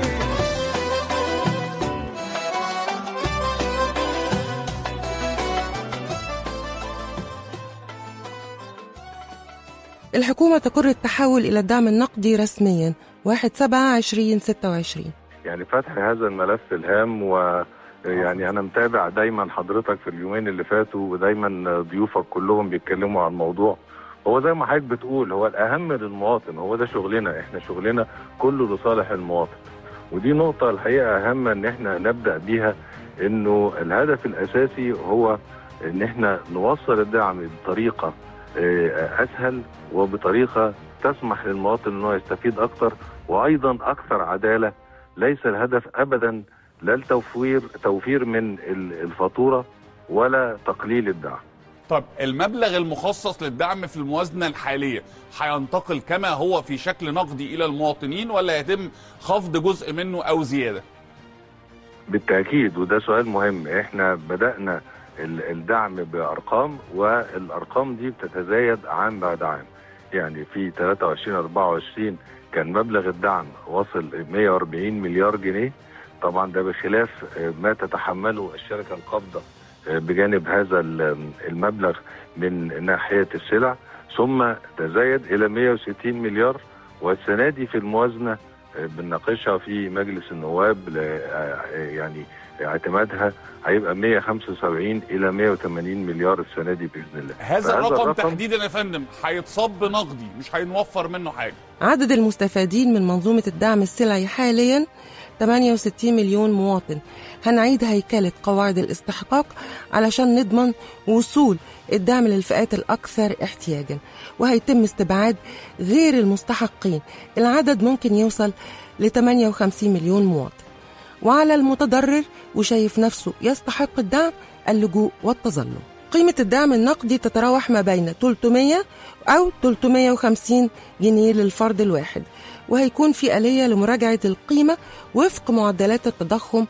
[SPEAKER 3] الحكومة تقر التحول إلى الدعم النقدي رسميا 1 7 2026
[SPEAKER 20] يعني فتح هذا الملف الهام ويعني انا متابع دايما حضرتك في اليومين اللي فاتوا ودايما ضيوفك كلهم بيتكلموا عن الموضوع هو زي ما حضرتك بتقول هو الاهم للمواطن هو ده شغلنا احنا شغلنا كله لصالح المواطن ودي نقطة الحقيقة أهم إن إحنا نبدأ بيها إنه الهدف الأساسي هو إن إحنا نوصل الدعم بطريقة آه، أسهل وبطريقة تسمح للمواطن إنه يستفيد أكتر وأيضا أكثر عدالة ليس الهدف أبدا لا التوفير توفير من ال- الفاتورة ولا تقليل الدعم
[SPEAKER 21] طب المبلغ المخصص للدعم في الموازنة الحالية هينتقل كما هو في شكل نقدي إلى المواطنين ولا يتم خفض جزء منه أو زيادة؟
[SPEAKER 20] بالتأكيد وده سؤال مهم احنا بدأنا ال- الدعم بأرقام والأرقام دي بتتزايد عام بعد عام يعني في 23 24 كان مبلغ الدعم وصل 140 مليار جنيه طبعا ده بخلاف آه، ما تتحمله الشركة القابضة آه، بجانب هذا ال- المبلغ من ناحية السلع ثم تزايد إلى 160 مليار والسنة دي في الموازنة بنناقشها في مجلس النواب ل- آه، يعني اعتمادها هيبقى 175 الى 180 مليار السنه دي باذن الله
[SPEAKER 21] هذا
[SPEAKER 20] فهذا
[SPEAKER 21] الرقم تحديدا يا فندم هيتصب نقدي مش هينوفر منه حاجه
[SPEAKER 3] عدد المستفادين من منظومة الدعم السلعي حاليا 68 مليون مواطن هنعيد هيكلة قواعد الاستحقاق علشان نضمن وصول الدعم للفئات الأكثر احتياجا وهيتم استبعاد غير المستحقين العدد ممكن يوصل ل 58 مليون مواطن وعلى المتضرر وشايف نفسه يستحق الدعم اللجوء والتظلم قيمة الدعم النقدي تتراوح ما بين 300 أو 350 جنيه للفرد الواحد وهيكون في آلية لمراجعة القيمة وفق معدلات التضخم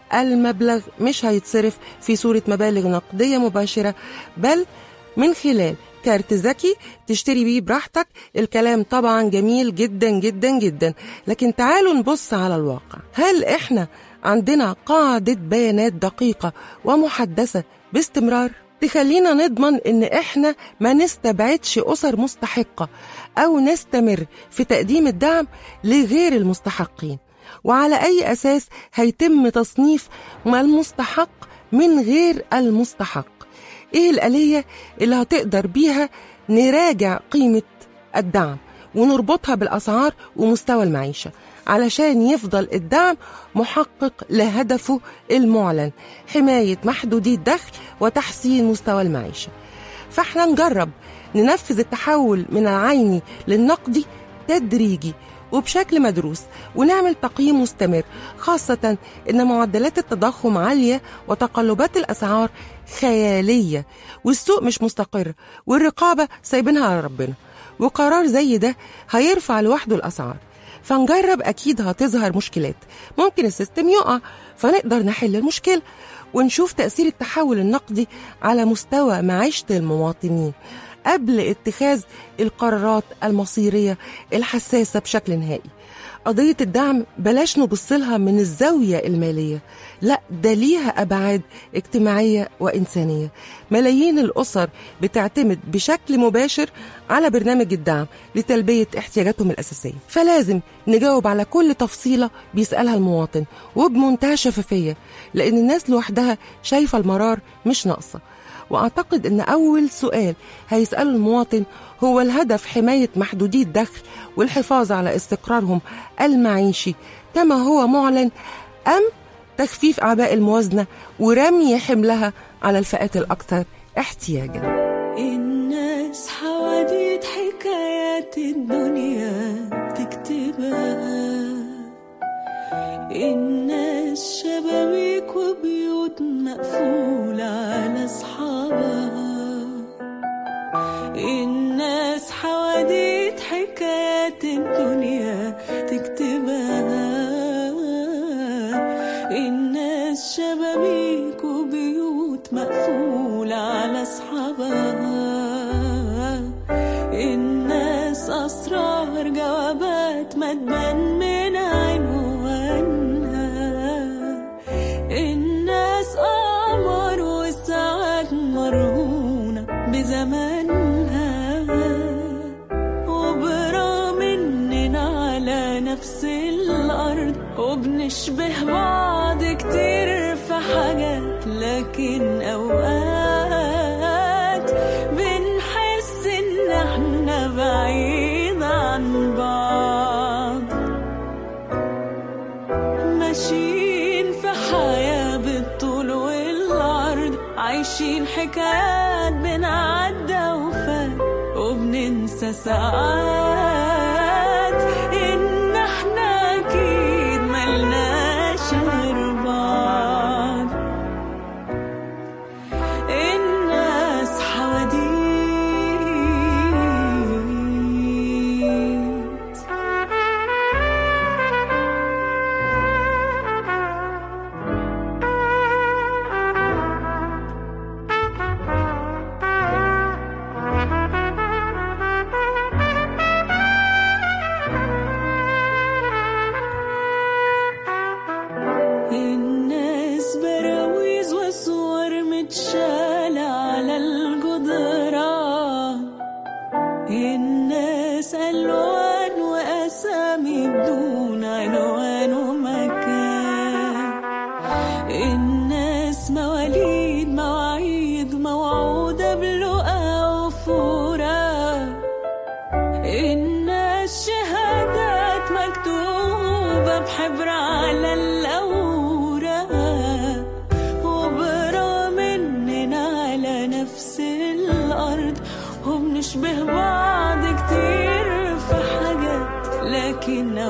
[SPEAKER 3] المبلغ مش هيتصرف في صورة مبالغ نقدية مباشرة بل من خلال كارت ذكي تشتري بيه براحتك الكلام طبعا جميل جدا جدا جدا لكن تعالوا نبص على الواقع هل احنا عندنا قاعدة بيانات دقيقة ومحدثة باستمرار تخلينا نضمن ان احنا ما نستبعدش اسر مستحقة او نستمر في تقديم الدعم لغير المستحقين وعلى اي اساس هيتم تصنيف ما المستحق من غير المستحق ايه الآلية اللي هتقدر بيها نراجع قيمة الدعم ونربطها بالأسعار ومستوى المعيشة علشان يفضل الدعم محقق لهدفه المعلن حماية محدودي الدخل وتحسين مستوى المعيشة فاحنا نجرب ننفذ التحول من العيني للنقدي تدريجي وبشكل مدروس ونعمل تقييم مستمر خاصة إن معدلات التضخم عالية وتقلبات الأسعار خيالية والسوق مش مستقر والرقابة سايبينها على ربنا وقرار زي ده هيرفع لوحده الأسعار فنجرب أكيد هتظهر مشكلات ممكن السيستم يقع فنقدر نحل المشكلة ونشوف تأثير التحول النقدي على مستوى معيشة المواطنين قبل اتخاذ القرارات المصيرية الحساسة بشكل نهائي قضية الدعم بلاش نبصلها من الزاوية المالية لا ده ليها أبعاد اجتماعية وإنسانية ملايين الأسر بتعتمد بشكل مباشر على برنامج الدعم لتلبية احتياجاتهم الأساسية فلازم نجاوب على كل تفصيلة بيسألها المواطن وبمنتهى الشفافية لأن الناس لوحدها شايفة المرار مش ناقصة وأعتقد أن أول سؤال هيسأله المواطن هو الهدف حماية محدودي الدخل والحفاظ على استقرارهم المعيشي كما هو معلن أم تخفيف أعباء الموازنة ورمي حملها على الفئات الأكثر احتياجاً
[SPEAKER 17] الناس حواديت حكايات الدنيا تكتبها الناس شبابيك وبيوت مقفولة على أصحابها الناس حواديت حكايات الدنيا تكتبها الناس شبابيك وبيوت مقفولة على أصحابها الناس أسرار جوابات ما تبان من عنوانها الناس قمر والساعات مرهونة بزمانها وبرغم إننا على نفس الأرض وبنشبه بعض كتير في حاجات لكن أوقات بنحس إن احنا بعيد عن بعض ماشيين في حياة بالطول والعرض عايشين حكايات بنعدى وفات وبننسى ساعات إن احنا أكيد ملناش غير بعض الناس حواديت بحبر على الأوراق وبرغم إننا على نفس الأرض وبنشبه بعض كتير في حاجات لكن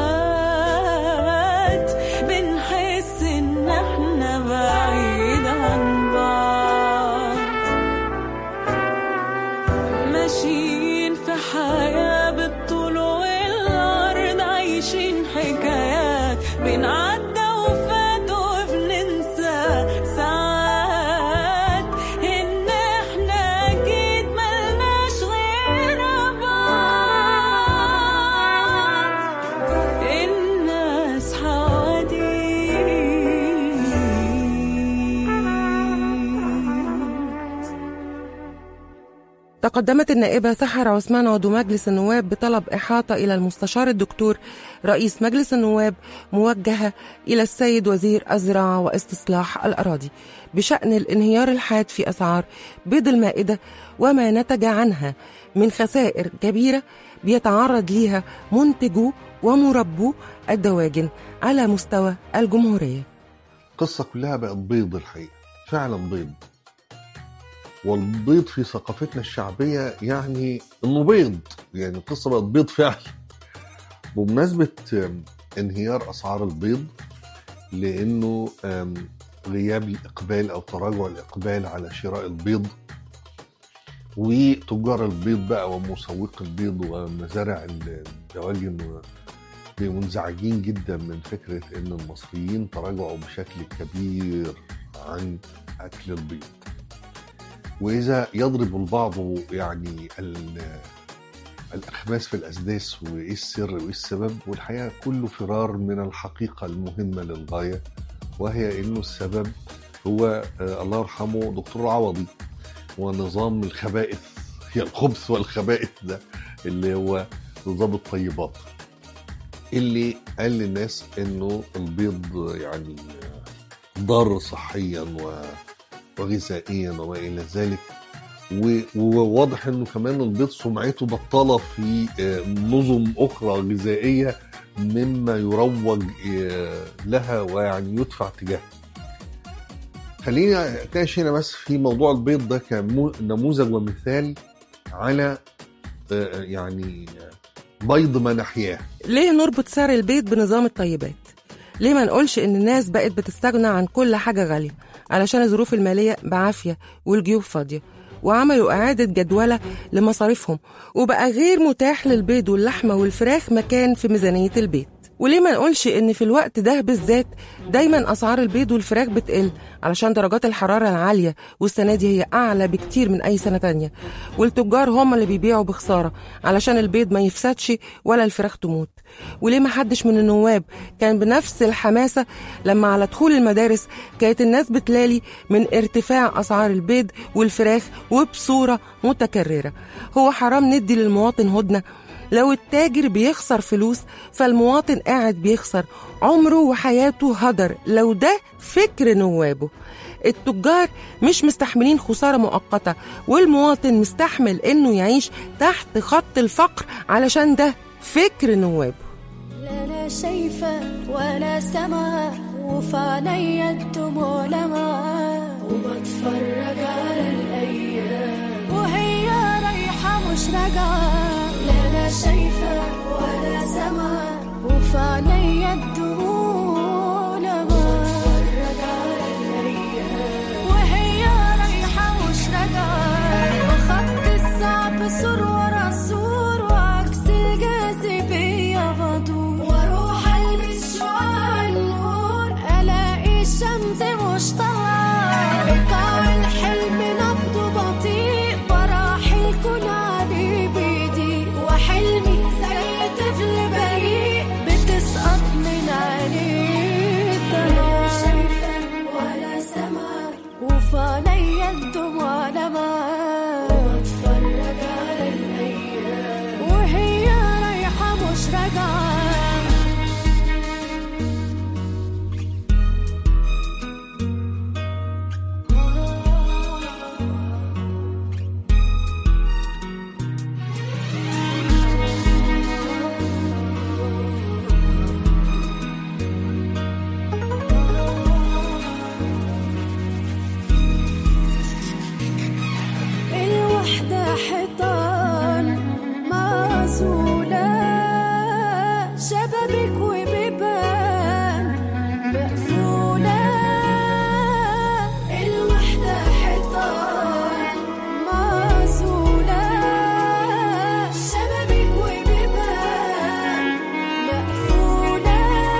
[SPEAKER 17] أوقات بنحس إن إحنا بعيد عن بعض ماشيين في حياة بالطول والعرض عايشين حكايات بنعدى وفات وبننسى ساعات إن إحنا أكيد ملناش غير بعض الناس حواديت
[SPEAKER 3] تقدمت النائبة سحر عثمان عضو مجلس النواب بطلب إحاطة إلى المستشار الدكتور رئيس مجلس النواب موجهة إلى السيد وزير الزراعة واستصلاح الأراضي بشأن الانهيار الحاد في أسعار بيض المائدة وما نتج عنها من خسائر كبيرة بيتعرض ليها منتجو ومربو الدواجن على مستوى الجمهورية
[SPEAKER 2] القصة كلها بقت بيض الحقيقة فعلا بيض والبيض في ثقافتنا الشعبية يعني انه بيض يعني القصة بقت بيض فعلا بمناسبة آم، انهيار اسعار البيض لانه آم، غياب الاقبال او تراجع الاقبال على شراء البيض وتجار البيض بقى ومسوق البيض ومزارع الدواجن و- بقوا منزعجين جدا من فكرة ان المصريين تراجعوا بشكل كبير عن اكل البيض واذا يضرب البعض يعني ال- الاخماس في الاسداس وايه السر وايه السبب والحقيقه كله فرار من الحقيقه المهمه للغايه وهي انه السبب هو آه، الله يرحمه دكتور عوضي ونظام الخبائث هي الخبث والخبائث ده اللي هو نظام الطيبات اللي قال للناس انه البيض يعني ضار صحيا و- وغذائيا وما الى ذلك و- وواضح انه كمان البيض سمعته بطاله في آه، نظم اخرى غذائيه مما يروج آه، لها ويعني يدفع تجاهها. خليني اتناقش هنا بس في موضوع البيض ده كنموذج ومثال على آه، يعني بيض ما نحياه.
[SPEAKER 3] ليه نربط سعر البيض بنظام الطيبات؟ ليه ما نقولش إن الناس بقت بتستغنى عن كل حاجة غالية علشان الظروف المالية بعافية والجيوب فاضية وعملوا إعادة جدولة لمصاريفهم وبقى غير متاح للبيض واللحمة والفراخ مكان في ميزانية البيت وليه ما نقولش إن في الوقت ده بالذات دايما أسعار البيض والفراخ بتقل علشان درجات الحرارة العالية والسنة دي هي أعلى بكتير من أي سنة تانية والتجار هم اللي بيبيعوا بخسارة علشان البيض ما يفسدش ولا الفراخ تموت وليه ما حدش من النواب كان بنفس الحماسة لما على دخول المدارس كانت الناس بتلالي من ارتفاع أسعار البيض والفراخ وبصورة متكررة هو حرام ندي للمواطن هدنة لو التاجر بيخسر فلوس فالمواطن قاعد بيخسر عمره وحياته هدر لو ده فكر نوابه التجار مش مستحملين خسارة مؤقتة والمواطن مستحمل انه يعيش تحت خط الفقر علشان ده فكر نوابه
[SPEAKER 6] لا لا شايفة ولا سما وفي عينيا الدموع لمعة وبتفرج على الأيام وهي رايحة مش راجعة لا لا شايفة ولا سما وفي عينيا الدموع لمعة وبتفرج على الأيام وهي رايحة مش راجعة وخط الصعب سور ورا سور وعكس الجاذبية بدور واروح البس شعاع النور الاقي الشمس مش طالعة ايقاع الحلم نبضه بطيء براحل كل عليه بيضيق وحلمي زي طفل بريء بتسقط من شبابيك وبيبان مقفولة الوحدة حيطان معزولة شبابيك وبيبان مقفولة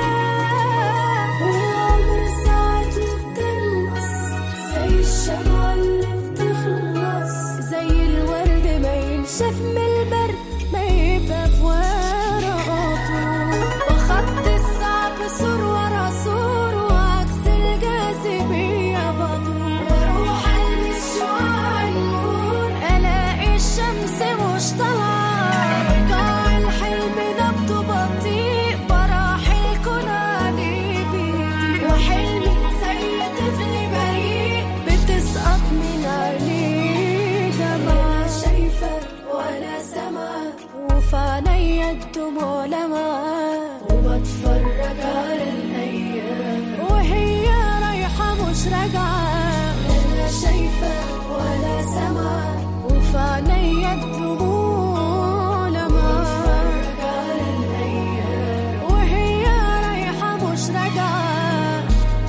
[SPEAKER 6] والعمر ساعته بتنقص زي الشمعة اللي بتخلص زي الورد ما ينشف من البرد ما يبقى في ورقاته وخط الصعب سور ورا سور وعكس الجاذبية بطول واروح البس شعاع النور الاقي الشمس مش طالعة قاع الحلم نبضه بطيء براح الكون عليه بيضيق وحلمي زي طفل بريء بتسقط من عينيه دمعة شايفة ولا سما وفي عينيا الدموع لمعة وبتفرج على الأيام وهي رايحة مش راجعة لا شايفة ولا سما وفي عينيا الدموع لمعة وبتفرج على الأيام وهي رايحة مش راجعة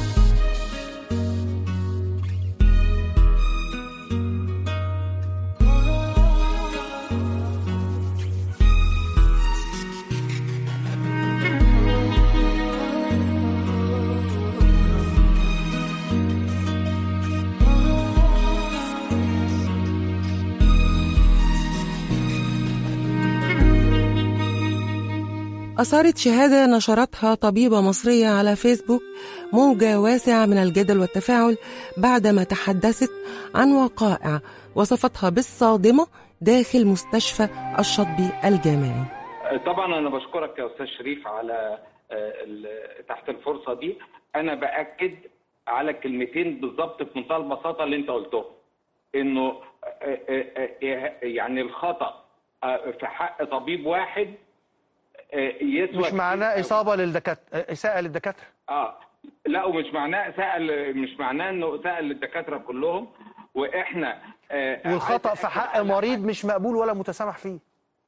[SPEAKER 3] أثارت شهادة نشرتها طبيبة مصرية على فيسبوك موجة واسعة من الجدل والتفاعل بعدما تحدثت عن وقائع وصفتها بالصادمة داخل مستشفى الشطبي الجامعي
[SPEAKER 1] طبعا انا بشكرك يا استاذ شريف على آه، ال- تحت الفرصه دي انا باكد على الكلمتين بالظبط في منتهى البساطه اللي انت قلتهم انه آه، آه، آه، يعني الخطا آه، في حق طبيب واحد آه، يسوى
[SPEAKER 22] مش
[SPEAKER 1] كتير
[SPEAKER 22] معناه
[SPEAKER 1] أوي.
[SPEAKER 22] اصابه للدكاتره اساءه للدكاتره
[SPEAKER 1] اه لا ومش معناه سأل مش معناه انه سأل الدكاتره كلهم واحنا آه
[SPEAKER 22] والخطا
[SPEAKER 1] عايز
[SPEAKER 22] في
[SPEAKER 1] أأكد
[SPEAKER 22] حق
[SPEAKER 1] على
[SPEAKER 22] مريض مش مقبول ولا متسامح فيه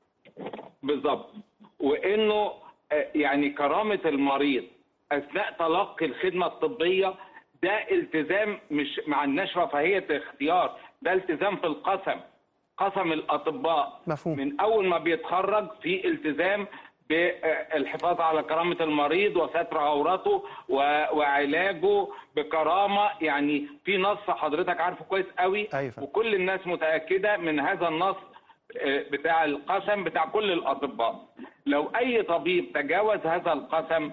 [SPEAKER 1] بالظبط وانه آه، يعني كرامه المريض اثناء تلقي الخدمه الطبيه ده التزام مش ما عندناش رفاهيه اختيار ده التزام في القسم قسم الاطباء
[SPEAKER 22] مفهوم.
[SPEAKER 1] من اول ما بيتخرج في التزام بالحفاظ على كرامه المريض وستر عورته و- وعلاجه بكرامه يعني في نص حضرتك عارفه كويس قوي
[SPEAKER 22] أيوة.
[SPEAKER 1] وكل الناس متاكده من هذا النص بتاع القسم بتاع كل الاطباء لو اي طبيب تجاوز هذا القسم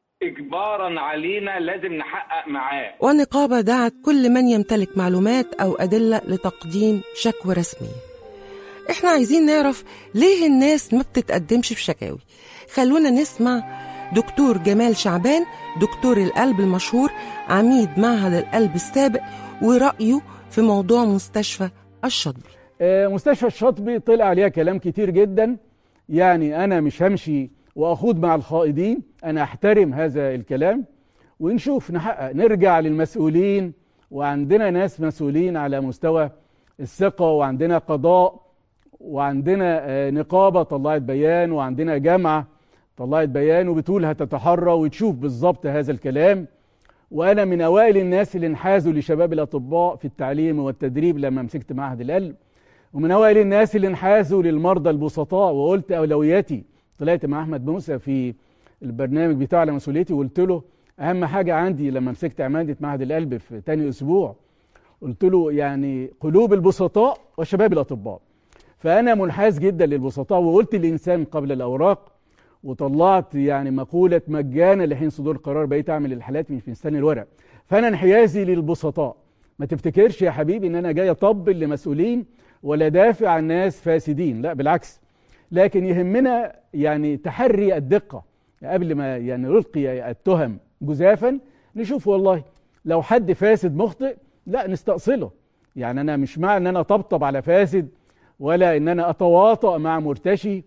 [SPEAKER 1] اجبارا علينا لازم نحقق معاه
[SPEAKER 3] والنقابة دعت كل من يمتلك معلومات أو أدلة لتقديم شكوى رسمية احنا عايزين نعرف ليه الناس ما بتتقدمش في شكاوي خلونا نسمع دكتور جمال شعبان دكتور القلب المشهور عميد معهد القلب السابق ورأيه في موضوع مستشفى الشطبي
[SPEAKER 23] آه، مستشفى الشاطبي طلع عليها كلام كتير جدا يعني انا مش همشي واخوض مع الخائضين انا احترم هذا الكلام ونشوف نحقق نرجع للمسؤولين وعندنا ناس مسؤولين على مستوى الثقة وعندنا قضاء وعندنا آه، نقابة طلعت بيان وعندنا جامعة طلعت بيان وبتقول هتتحرى وتشوف بالظبط هذا الكلام وانا من اوائل الناس اللي انحازوا لشباب الاطباء في التعليم والتدريب لما مسكت معهد القلب ومن اوائل الناس اللي انحازوا للمرضى البسطاء وقلت اولوياتي طلعت مع احمد موسى في البرنامج بتاع على مسؤوليتي وقلت له اهم حاجه عندي لما مسكت عماده معهد القلب في تاني اسبوع قلت له يعني قلوب البسطاء وشباب الاطباء فانا منحاز جدا للبسطاء وقلت الانسان قبل الاوراق وطلعت يعني مقوله مجانا لحين صدور القرار بقيت اعمل الحالات مش مستني الورق فانا انحيازي للبسطاء ما تفتكرش يا حبيبي ان انا جاي اطبل لمسؤولين ولا دافع عن ناس فاسدين لا بالعكس لكن يهمنا يعني تحري الدقه قبل ما يعني نلقي التهم جزافا نشوف والله لو حد فاسد مخطئ لا نستأصله يعني انا مش مع ان انا طبطب على فاسد ولا ان انا اتواطأ مع مرتشي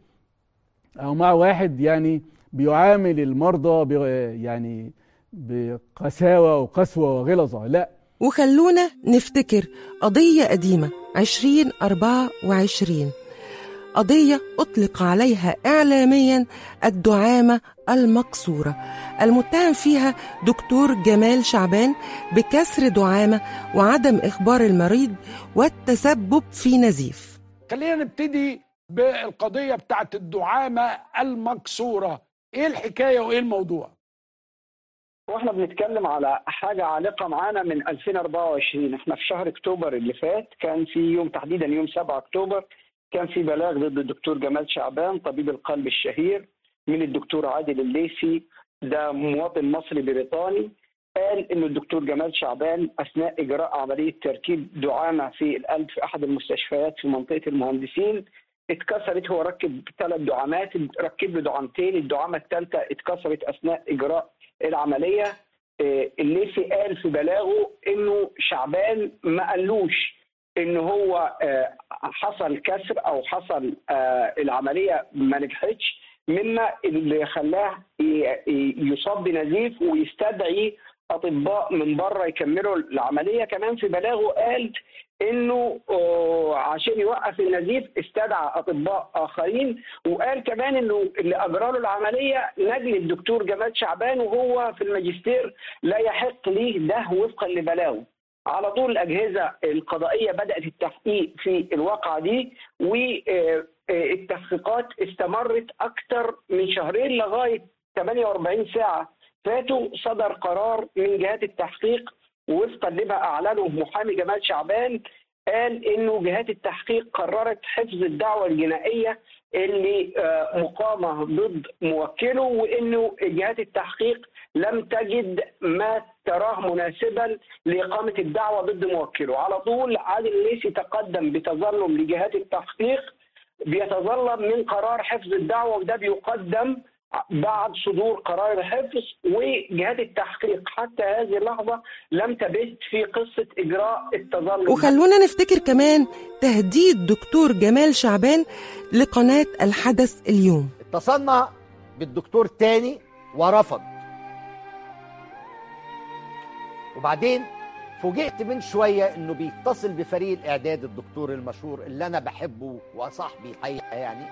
[SPEAKER 23] او مع واحد يعني بيعامل المرضى ب يعني بقساوه وقسوه وغلظه لا
[SPEAKER 3] وخلونا نفتكر قضية قديمة 2024 قضية أطلق عليها إعلاميا الدعامة المكسورة المتهم فيها دكتور جمال شعبان بكسر دعامة وعدم إخبار المريض والتسبب في نزيف
[SPEAKER 4] خلينا نبتدي بالقضيه بتاعت الدعامه المكسوره ايه الحكايه وايه الموضوع
[SPEAKER 7] واحنا بنتكلم على حاجه عالقه معانا من 2024 احنا في شهر اكتوبر اللي فات كان في يوم تحديدا يوم 7 اكتوبر كان في بلاغ ضد الدكتور جمال شعبان طبيب القلب الشهير من الدكتور عادل الليثي ده مواطن مصري بريطاني قال ان الدكتور جمال شعبان اثناء اجراء عمليه تركيب دعامه في القلب في احد المستشفيات في منطقه المهندسين اتكسرت هو ركب ثلاث دعامات ركب له دعامتين الدعامه الثالثه اتكسرت اثناء اجراء العمليه آه، الليثي قال في بلاغه انه شعبان ما قالوش ان هو آه، حصل كسر او حصل آه، العمليه ما نجحتش مما اللي خلاه ي- ي- يصاب بنزيف ويستدعي اطباء من بره يكملوا العمليه كمان في بلاغه قال انه آه، عشان يوقف النزيف استدعى اطباء اخرين وقال كمان انه اللي اجرى له العمليه نجل الدكتور جمال شعبان وهو في الماجستير لا يحق ليه ده وفقا لبلاغه على طول الاجهزه القضائيه بدات التحقيق في الواقعه دي والتحقيقات استمرت اكثر من شهرين لغايه 48 ساعه فاتوا صدر قرار من جهات التحقيق وفقا لما اعلنه محامي جمال شعبان قال انه جهات التحقيق قررت حفظ الدعوه الجنائيه اللي آه، مقامه ضد موكله وانه جهات التحقيق لم تجد ما تراه مناسبا لاقامه الدعوه ضد موكله، على طول عادل الليثي تقدم بتظلم لجهات التحقيق بيتظلم من قرار حفظ الدعوه وده بيقدم بعد صدور قرار الحفظ وجهات التحقيق حتى هذه اللحظه لم تبت في قصه اجراء التظلم
[SPEAKER 3] وخلونا نفتكر كمان تهديد دكتور جمال شعبان لقناة الحدث اليوم
[SPEAKER 8] اتصلنا بالدكتور تاني ورفض وبعدين فوجئت من شويه انه بيتصل بفريق الاعداد الدكتور المشهور اللي انا بحبه وصاحبي الحقيقه يعني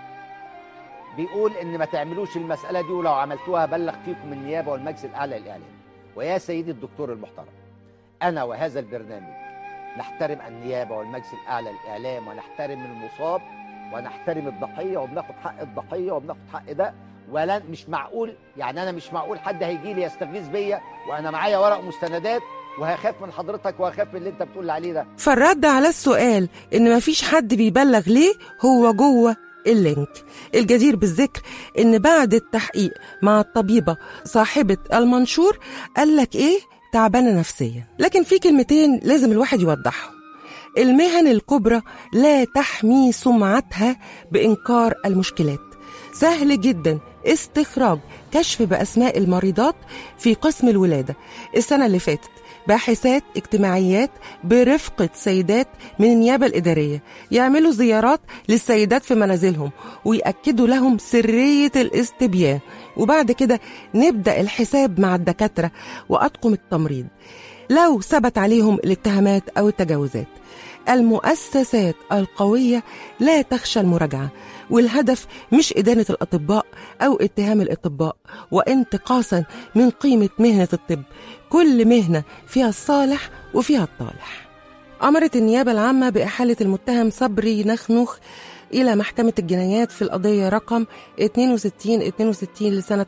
[SPEAKER 8] بيقول ان ما تعملوش المساله دي ولو عملتوها بلغ فيكم النيابه والمجلس الاعلى للاعلام ويا سيدي الدكتور المحترم انا وهذا البرنامج نحترم النيابه والمجلس الاعلى للاعلام ونحترم المصاب ونحترم الضحيه وبناخد حق الضحيه وبناخد حق ده ولا مش معقول يعني انا مش معقول حد هيجي لي يستغيث بيا وانا معايا ورق مستندات وهخاف من حضرتك وهخاف من اللي انت بتقول عليه ده
[SPEAKER 3] فالرد على السؤال إن مفيش حد بيبلغ ليه هو جوه اللينك الجدير بالذكر إن بعد التحقيق مع الطبيبة صاحبة المنشور قال لك إيه تعبانة نفسيا لكن في كلمتين لازم الواحد يوضحهم المهن الكبرى لا تحمي سمعتها بإنكار المشكلات سهل جدا استخراج كشف بأسماء المريضات في قسم الولادة السنة اللي فاتت باحثات اجتماعيات برفقة سيدات من النيابة الإدارية يعملوا زيارات للسيدات في منازلهم ويأكدوا لهم سرية الاستبيان وبعد كده نبدأ الحساب مع الدكاترة وأطقم التمريض لو ثبت عليهم الاتهامات أو التجاوزات المؤسسات القوية لا تخشى المراجعة والهدف مش إدانة الأطباء أو اتهام الأطباء وانتقاصا من قيمة مهنة الطب كل مهنة فيها الصالح وفيها الطالح أمرت النيابة العامة بإحالة المتهم صبري نخنوخ إلى محكمة الجنايات في القضية رقم 62 62 لسنة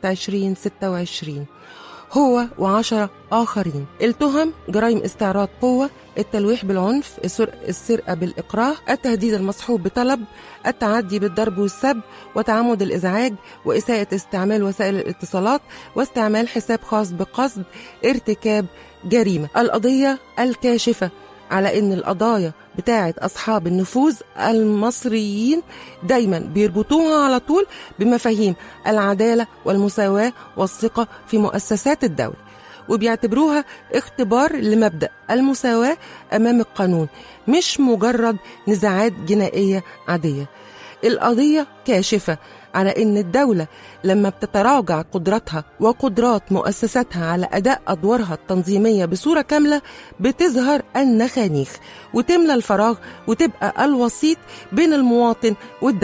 [SPEAKER 3] 2026 هو وعشرة آخرين التهم جرائم استعراض قوة التلويح بالعنف السرق- السرقة بالإكراه التهديد المصحوب بطلب التعدي بالضرب والسب وتعمد الإزعاج وإساءة استعمال وسائل الاتصالات واستعمال حساب خاص بقصد ارتكاب جريمة القضية الكاشفة على ان القضايا بتاعه اصحاب النفوذ المصريين دايما بيربطوها على طول بمفاهيم العداله والمساواه والثقه في مؤسسات الدوله وبيعتبروها اختبار لمبدا المساواه امام القانون مش مجرد نزاعات جنائيه عاديه القضيه كاشفه على ان الدوله لما بتتراجع قدراتها وقدرات مؤسساتها على اداء ادوارها التنظيميه بصوره كامله بتظهر النخانيخ وتملى الفراغ وتبقى الوسيط بين المواطن والدوله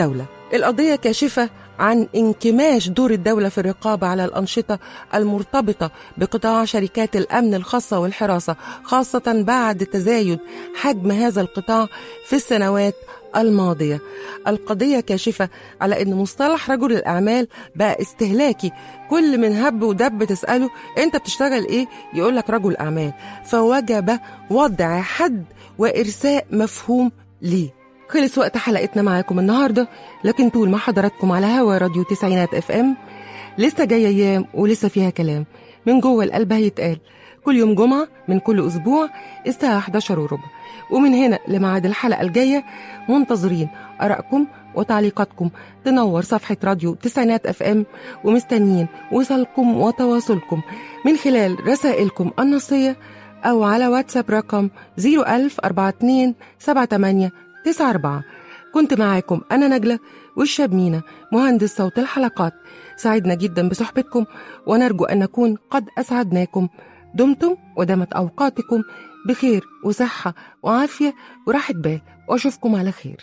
[SPEAKER 3] القضية كاشفة عن انكماش دور الدولة في الرقابة على الأنشطة المرتبطة بقطاع شركات الأمن الخاصة والحراسة خاصة بعد تزايد حجم هذا القطاع في السنوات الماضية القضية كاشفة على أن مصطلح رجل الأعمال بقى استهلاكي كل من هب ودب تسأله أنت بتشتغل إيه يقول لك رجل أعمال فوجب وضع حد وإرساء مفهوم ليه خلص وقت حلقتنا معاكم النهارده لكن طول ما حضراتكم على هوا راديو تسعينات اف ام لسه جايه ايام ولسه فيها كلام من جوه القلب هيتقال كل يوم جمعه من كل اسبوع الساعه 11 وربع ومن هنا لميعاد الحلقه الجايه منتظرين ارائكم وتعليقاتكم تنور صفحه راديو تسعينات اف ام ومستنيين وصلكم وتواصلكم من خلال رسائلكم النصيه او على واتساب رقم 01000 42 78 تسعة أربعة كنت معاكم أنا نجلة والشاب مينا مهندس صوت الحلقات سعدنا جدا بصحبتكم ونرجو أن نكون قد أسعدناكم دمتم ودامت أوقاتكم بخير وصحة وعافية وراحة بال وأشوفكم على خير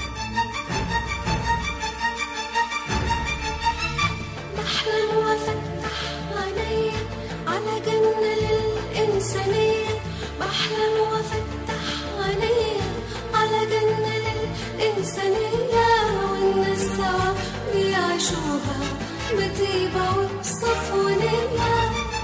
[SPEAKER 6] بحلم وافتح عيني على جنة للإنسانية بحلم وافتح عيني على جنة للإنسانية والناس سوا بيعيشوها بطيبة وبصفونية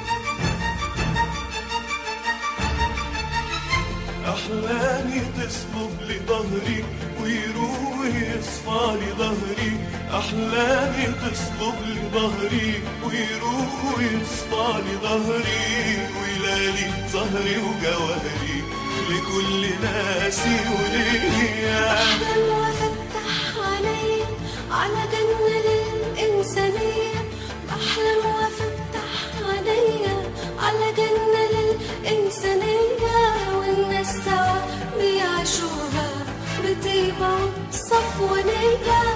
[SPEAKER 5] أحلامي تصلب لظهري ويروح يصفى لي ظهري أحلامي تصلب لظهري ويروح يصفى لي ظهري ويلالي ظهري وجوهري لكل ناسي وليا
[SPEAKER 6] بحلم وافتح عيني على جنة للإنسانية بحلم وافتح عيني على جنة للإنسانية والناس سوا بيعيشوها بطيبة وصفونية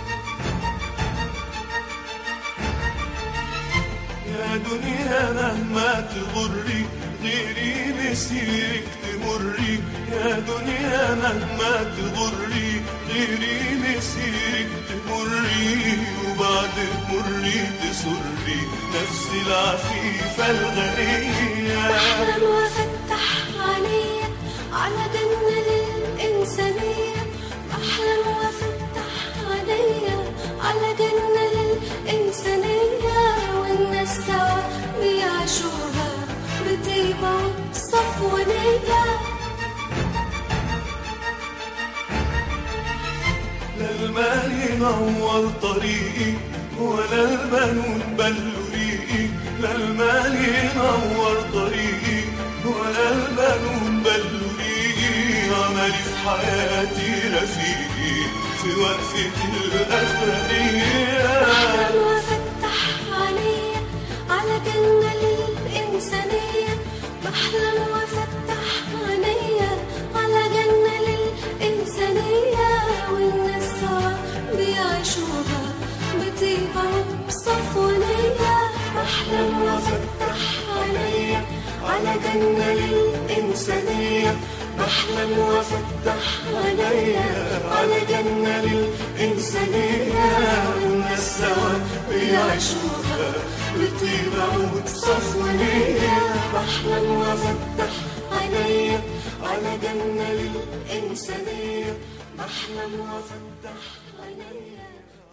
[SPEAKER 5] يا دنيا مهما تغري غيري مسيرك تمري يا دنيا مهما تغري غيري مسيرك تمري وبعد مري تسري نفس العفيفة الغنية
[SPEAKER 6] بحلم وافتح عيني على جنة للإنسانية بحلم وافتح عيني على جنة للإنسانية والناس سوا بيعيشوها بطيبة وصفونية
[SPEAKER 5] لا المال ينور طريقي ولا البنون بلوا ريقي لا المال ينور طريقي ولا البنون بلوا ريقي عملي في حياتي رفيقي في وقفة الأخرانية
[SPEAKER 6] بحلم وافتح عيني على جنة للإنسانية بحلم وافتح عيني على جنة للإنسانية والناس سوا بيعيشوها بطيبة وبصفونية بحلم وافتح عيني على جنة للإنسانية بحلم وافتح عيني على جنة للإنسانية والناس سوا بيعيشوها بطيبة وبصفونية بحلم وافتح عيني على جنة للإنسانية بحلم وافتح عيني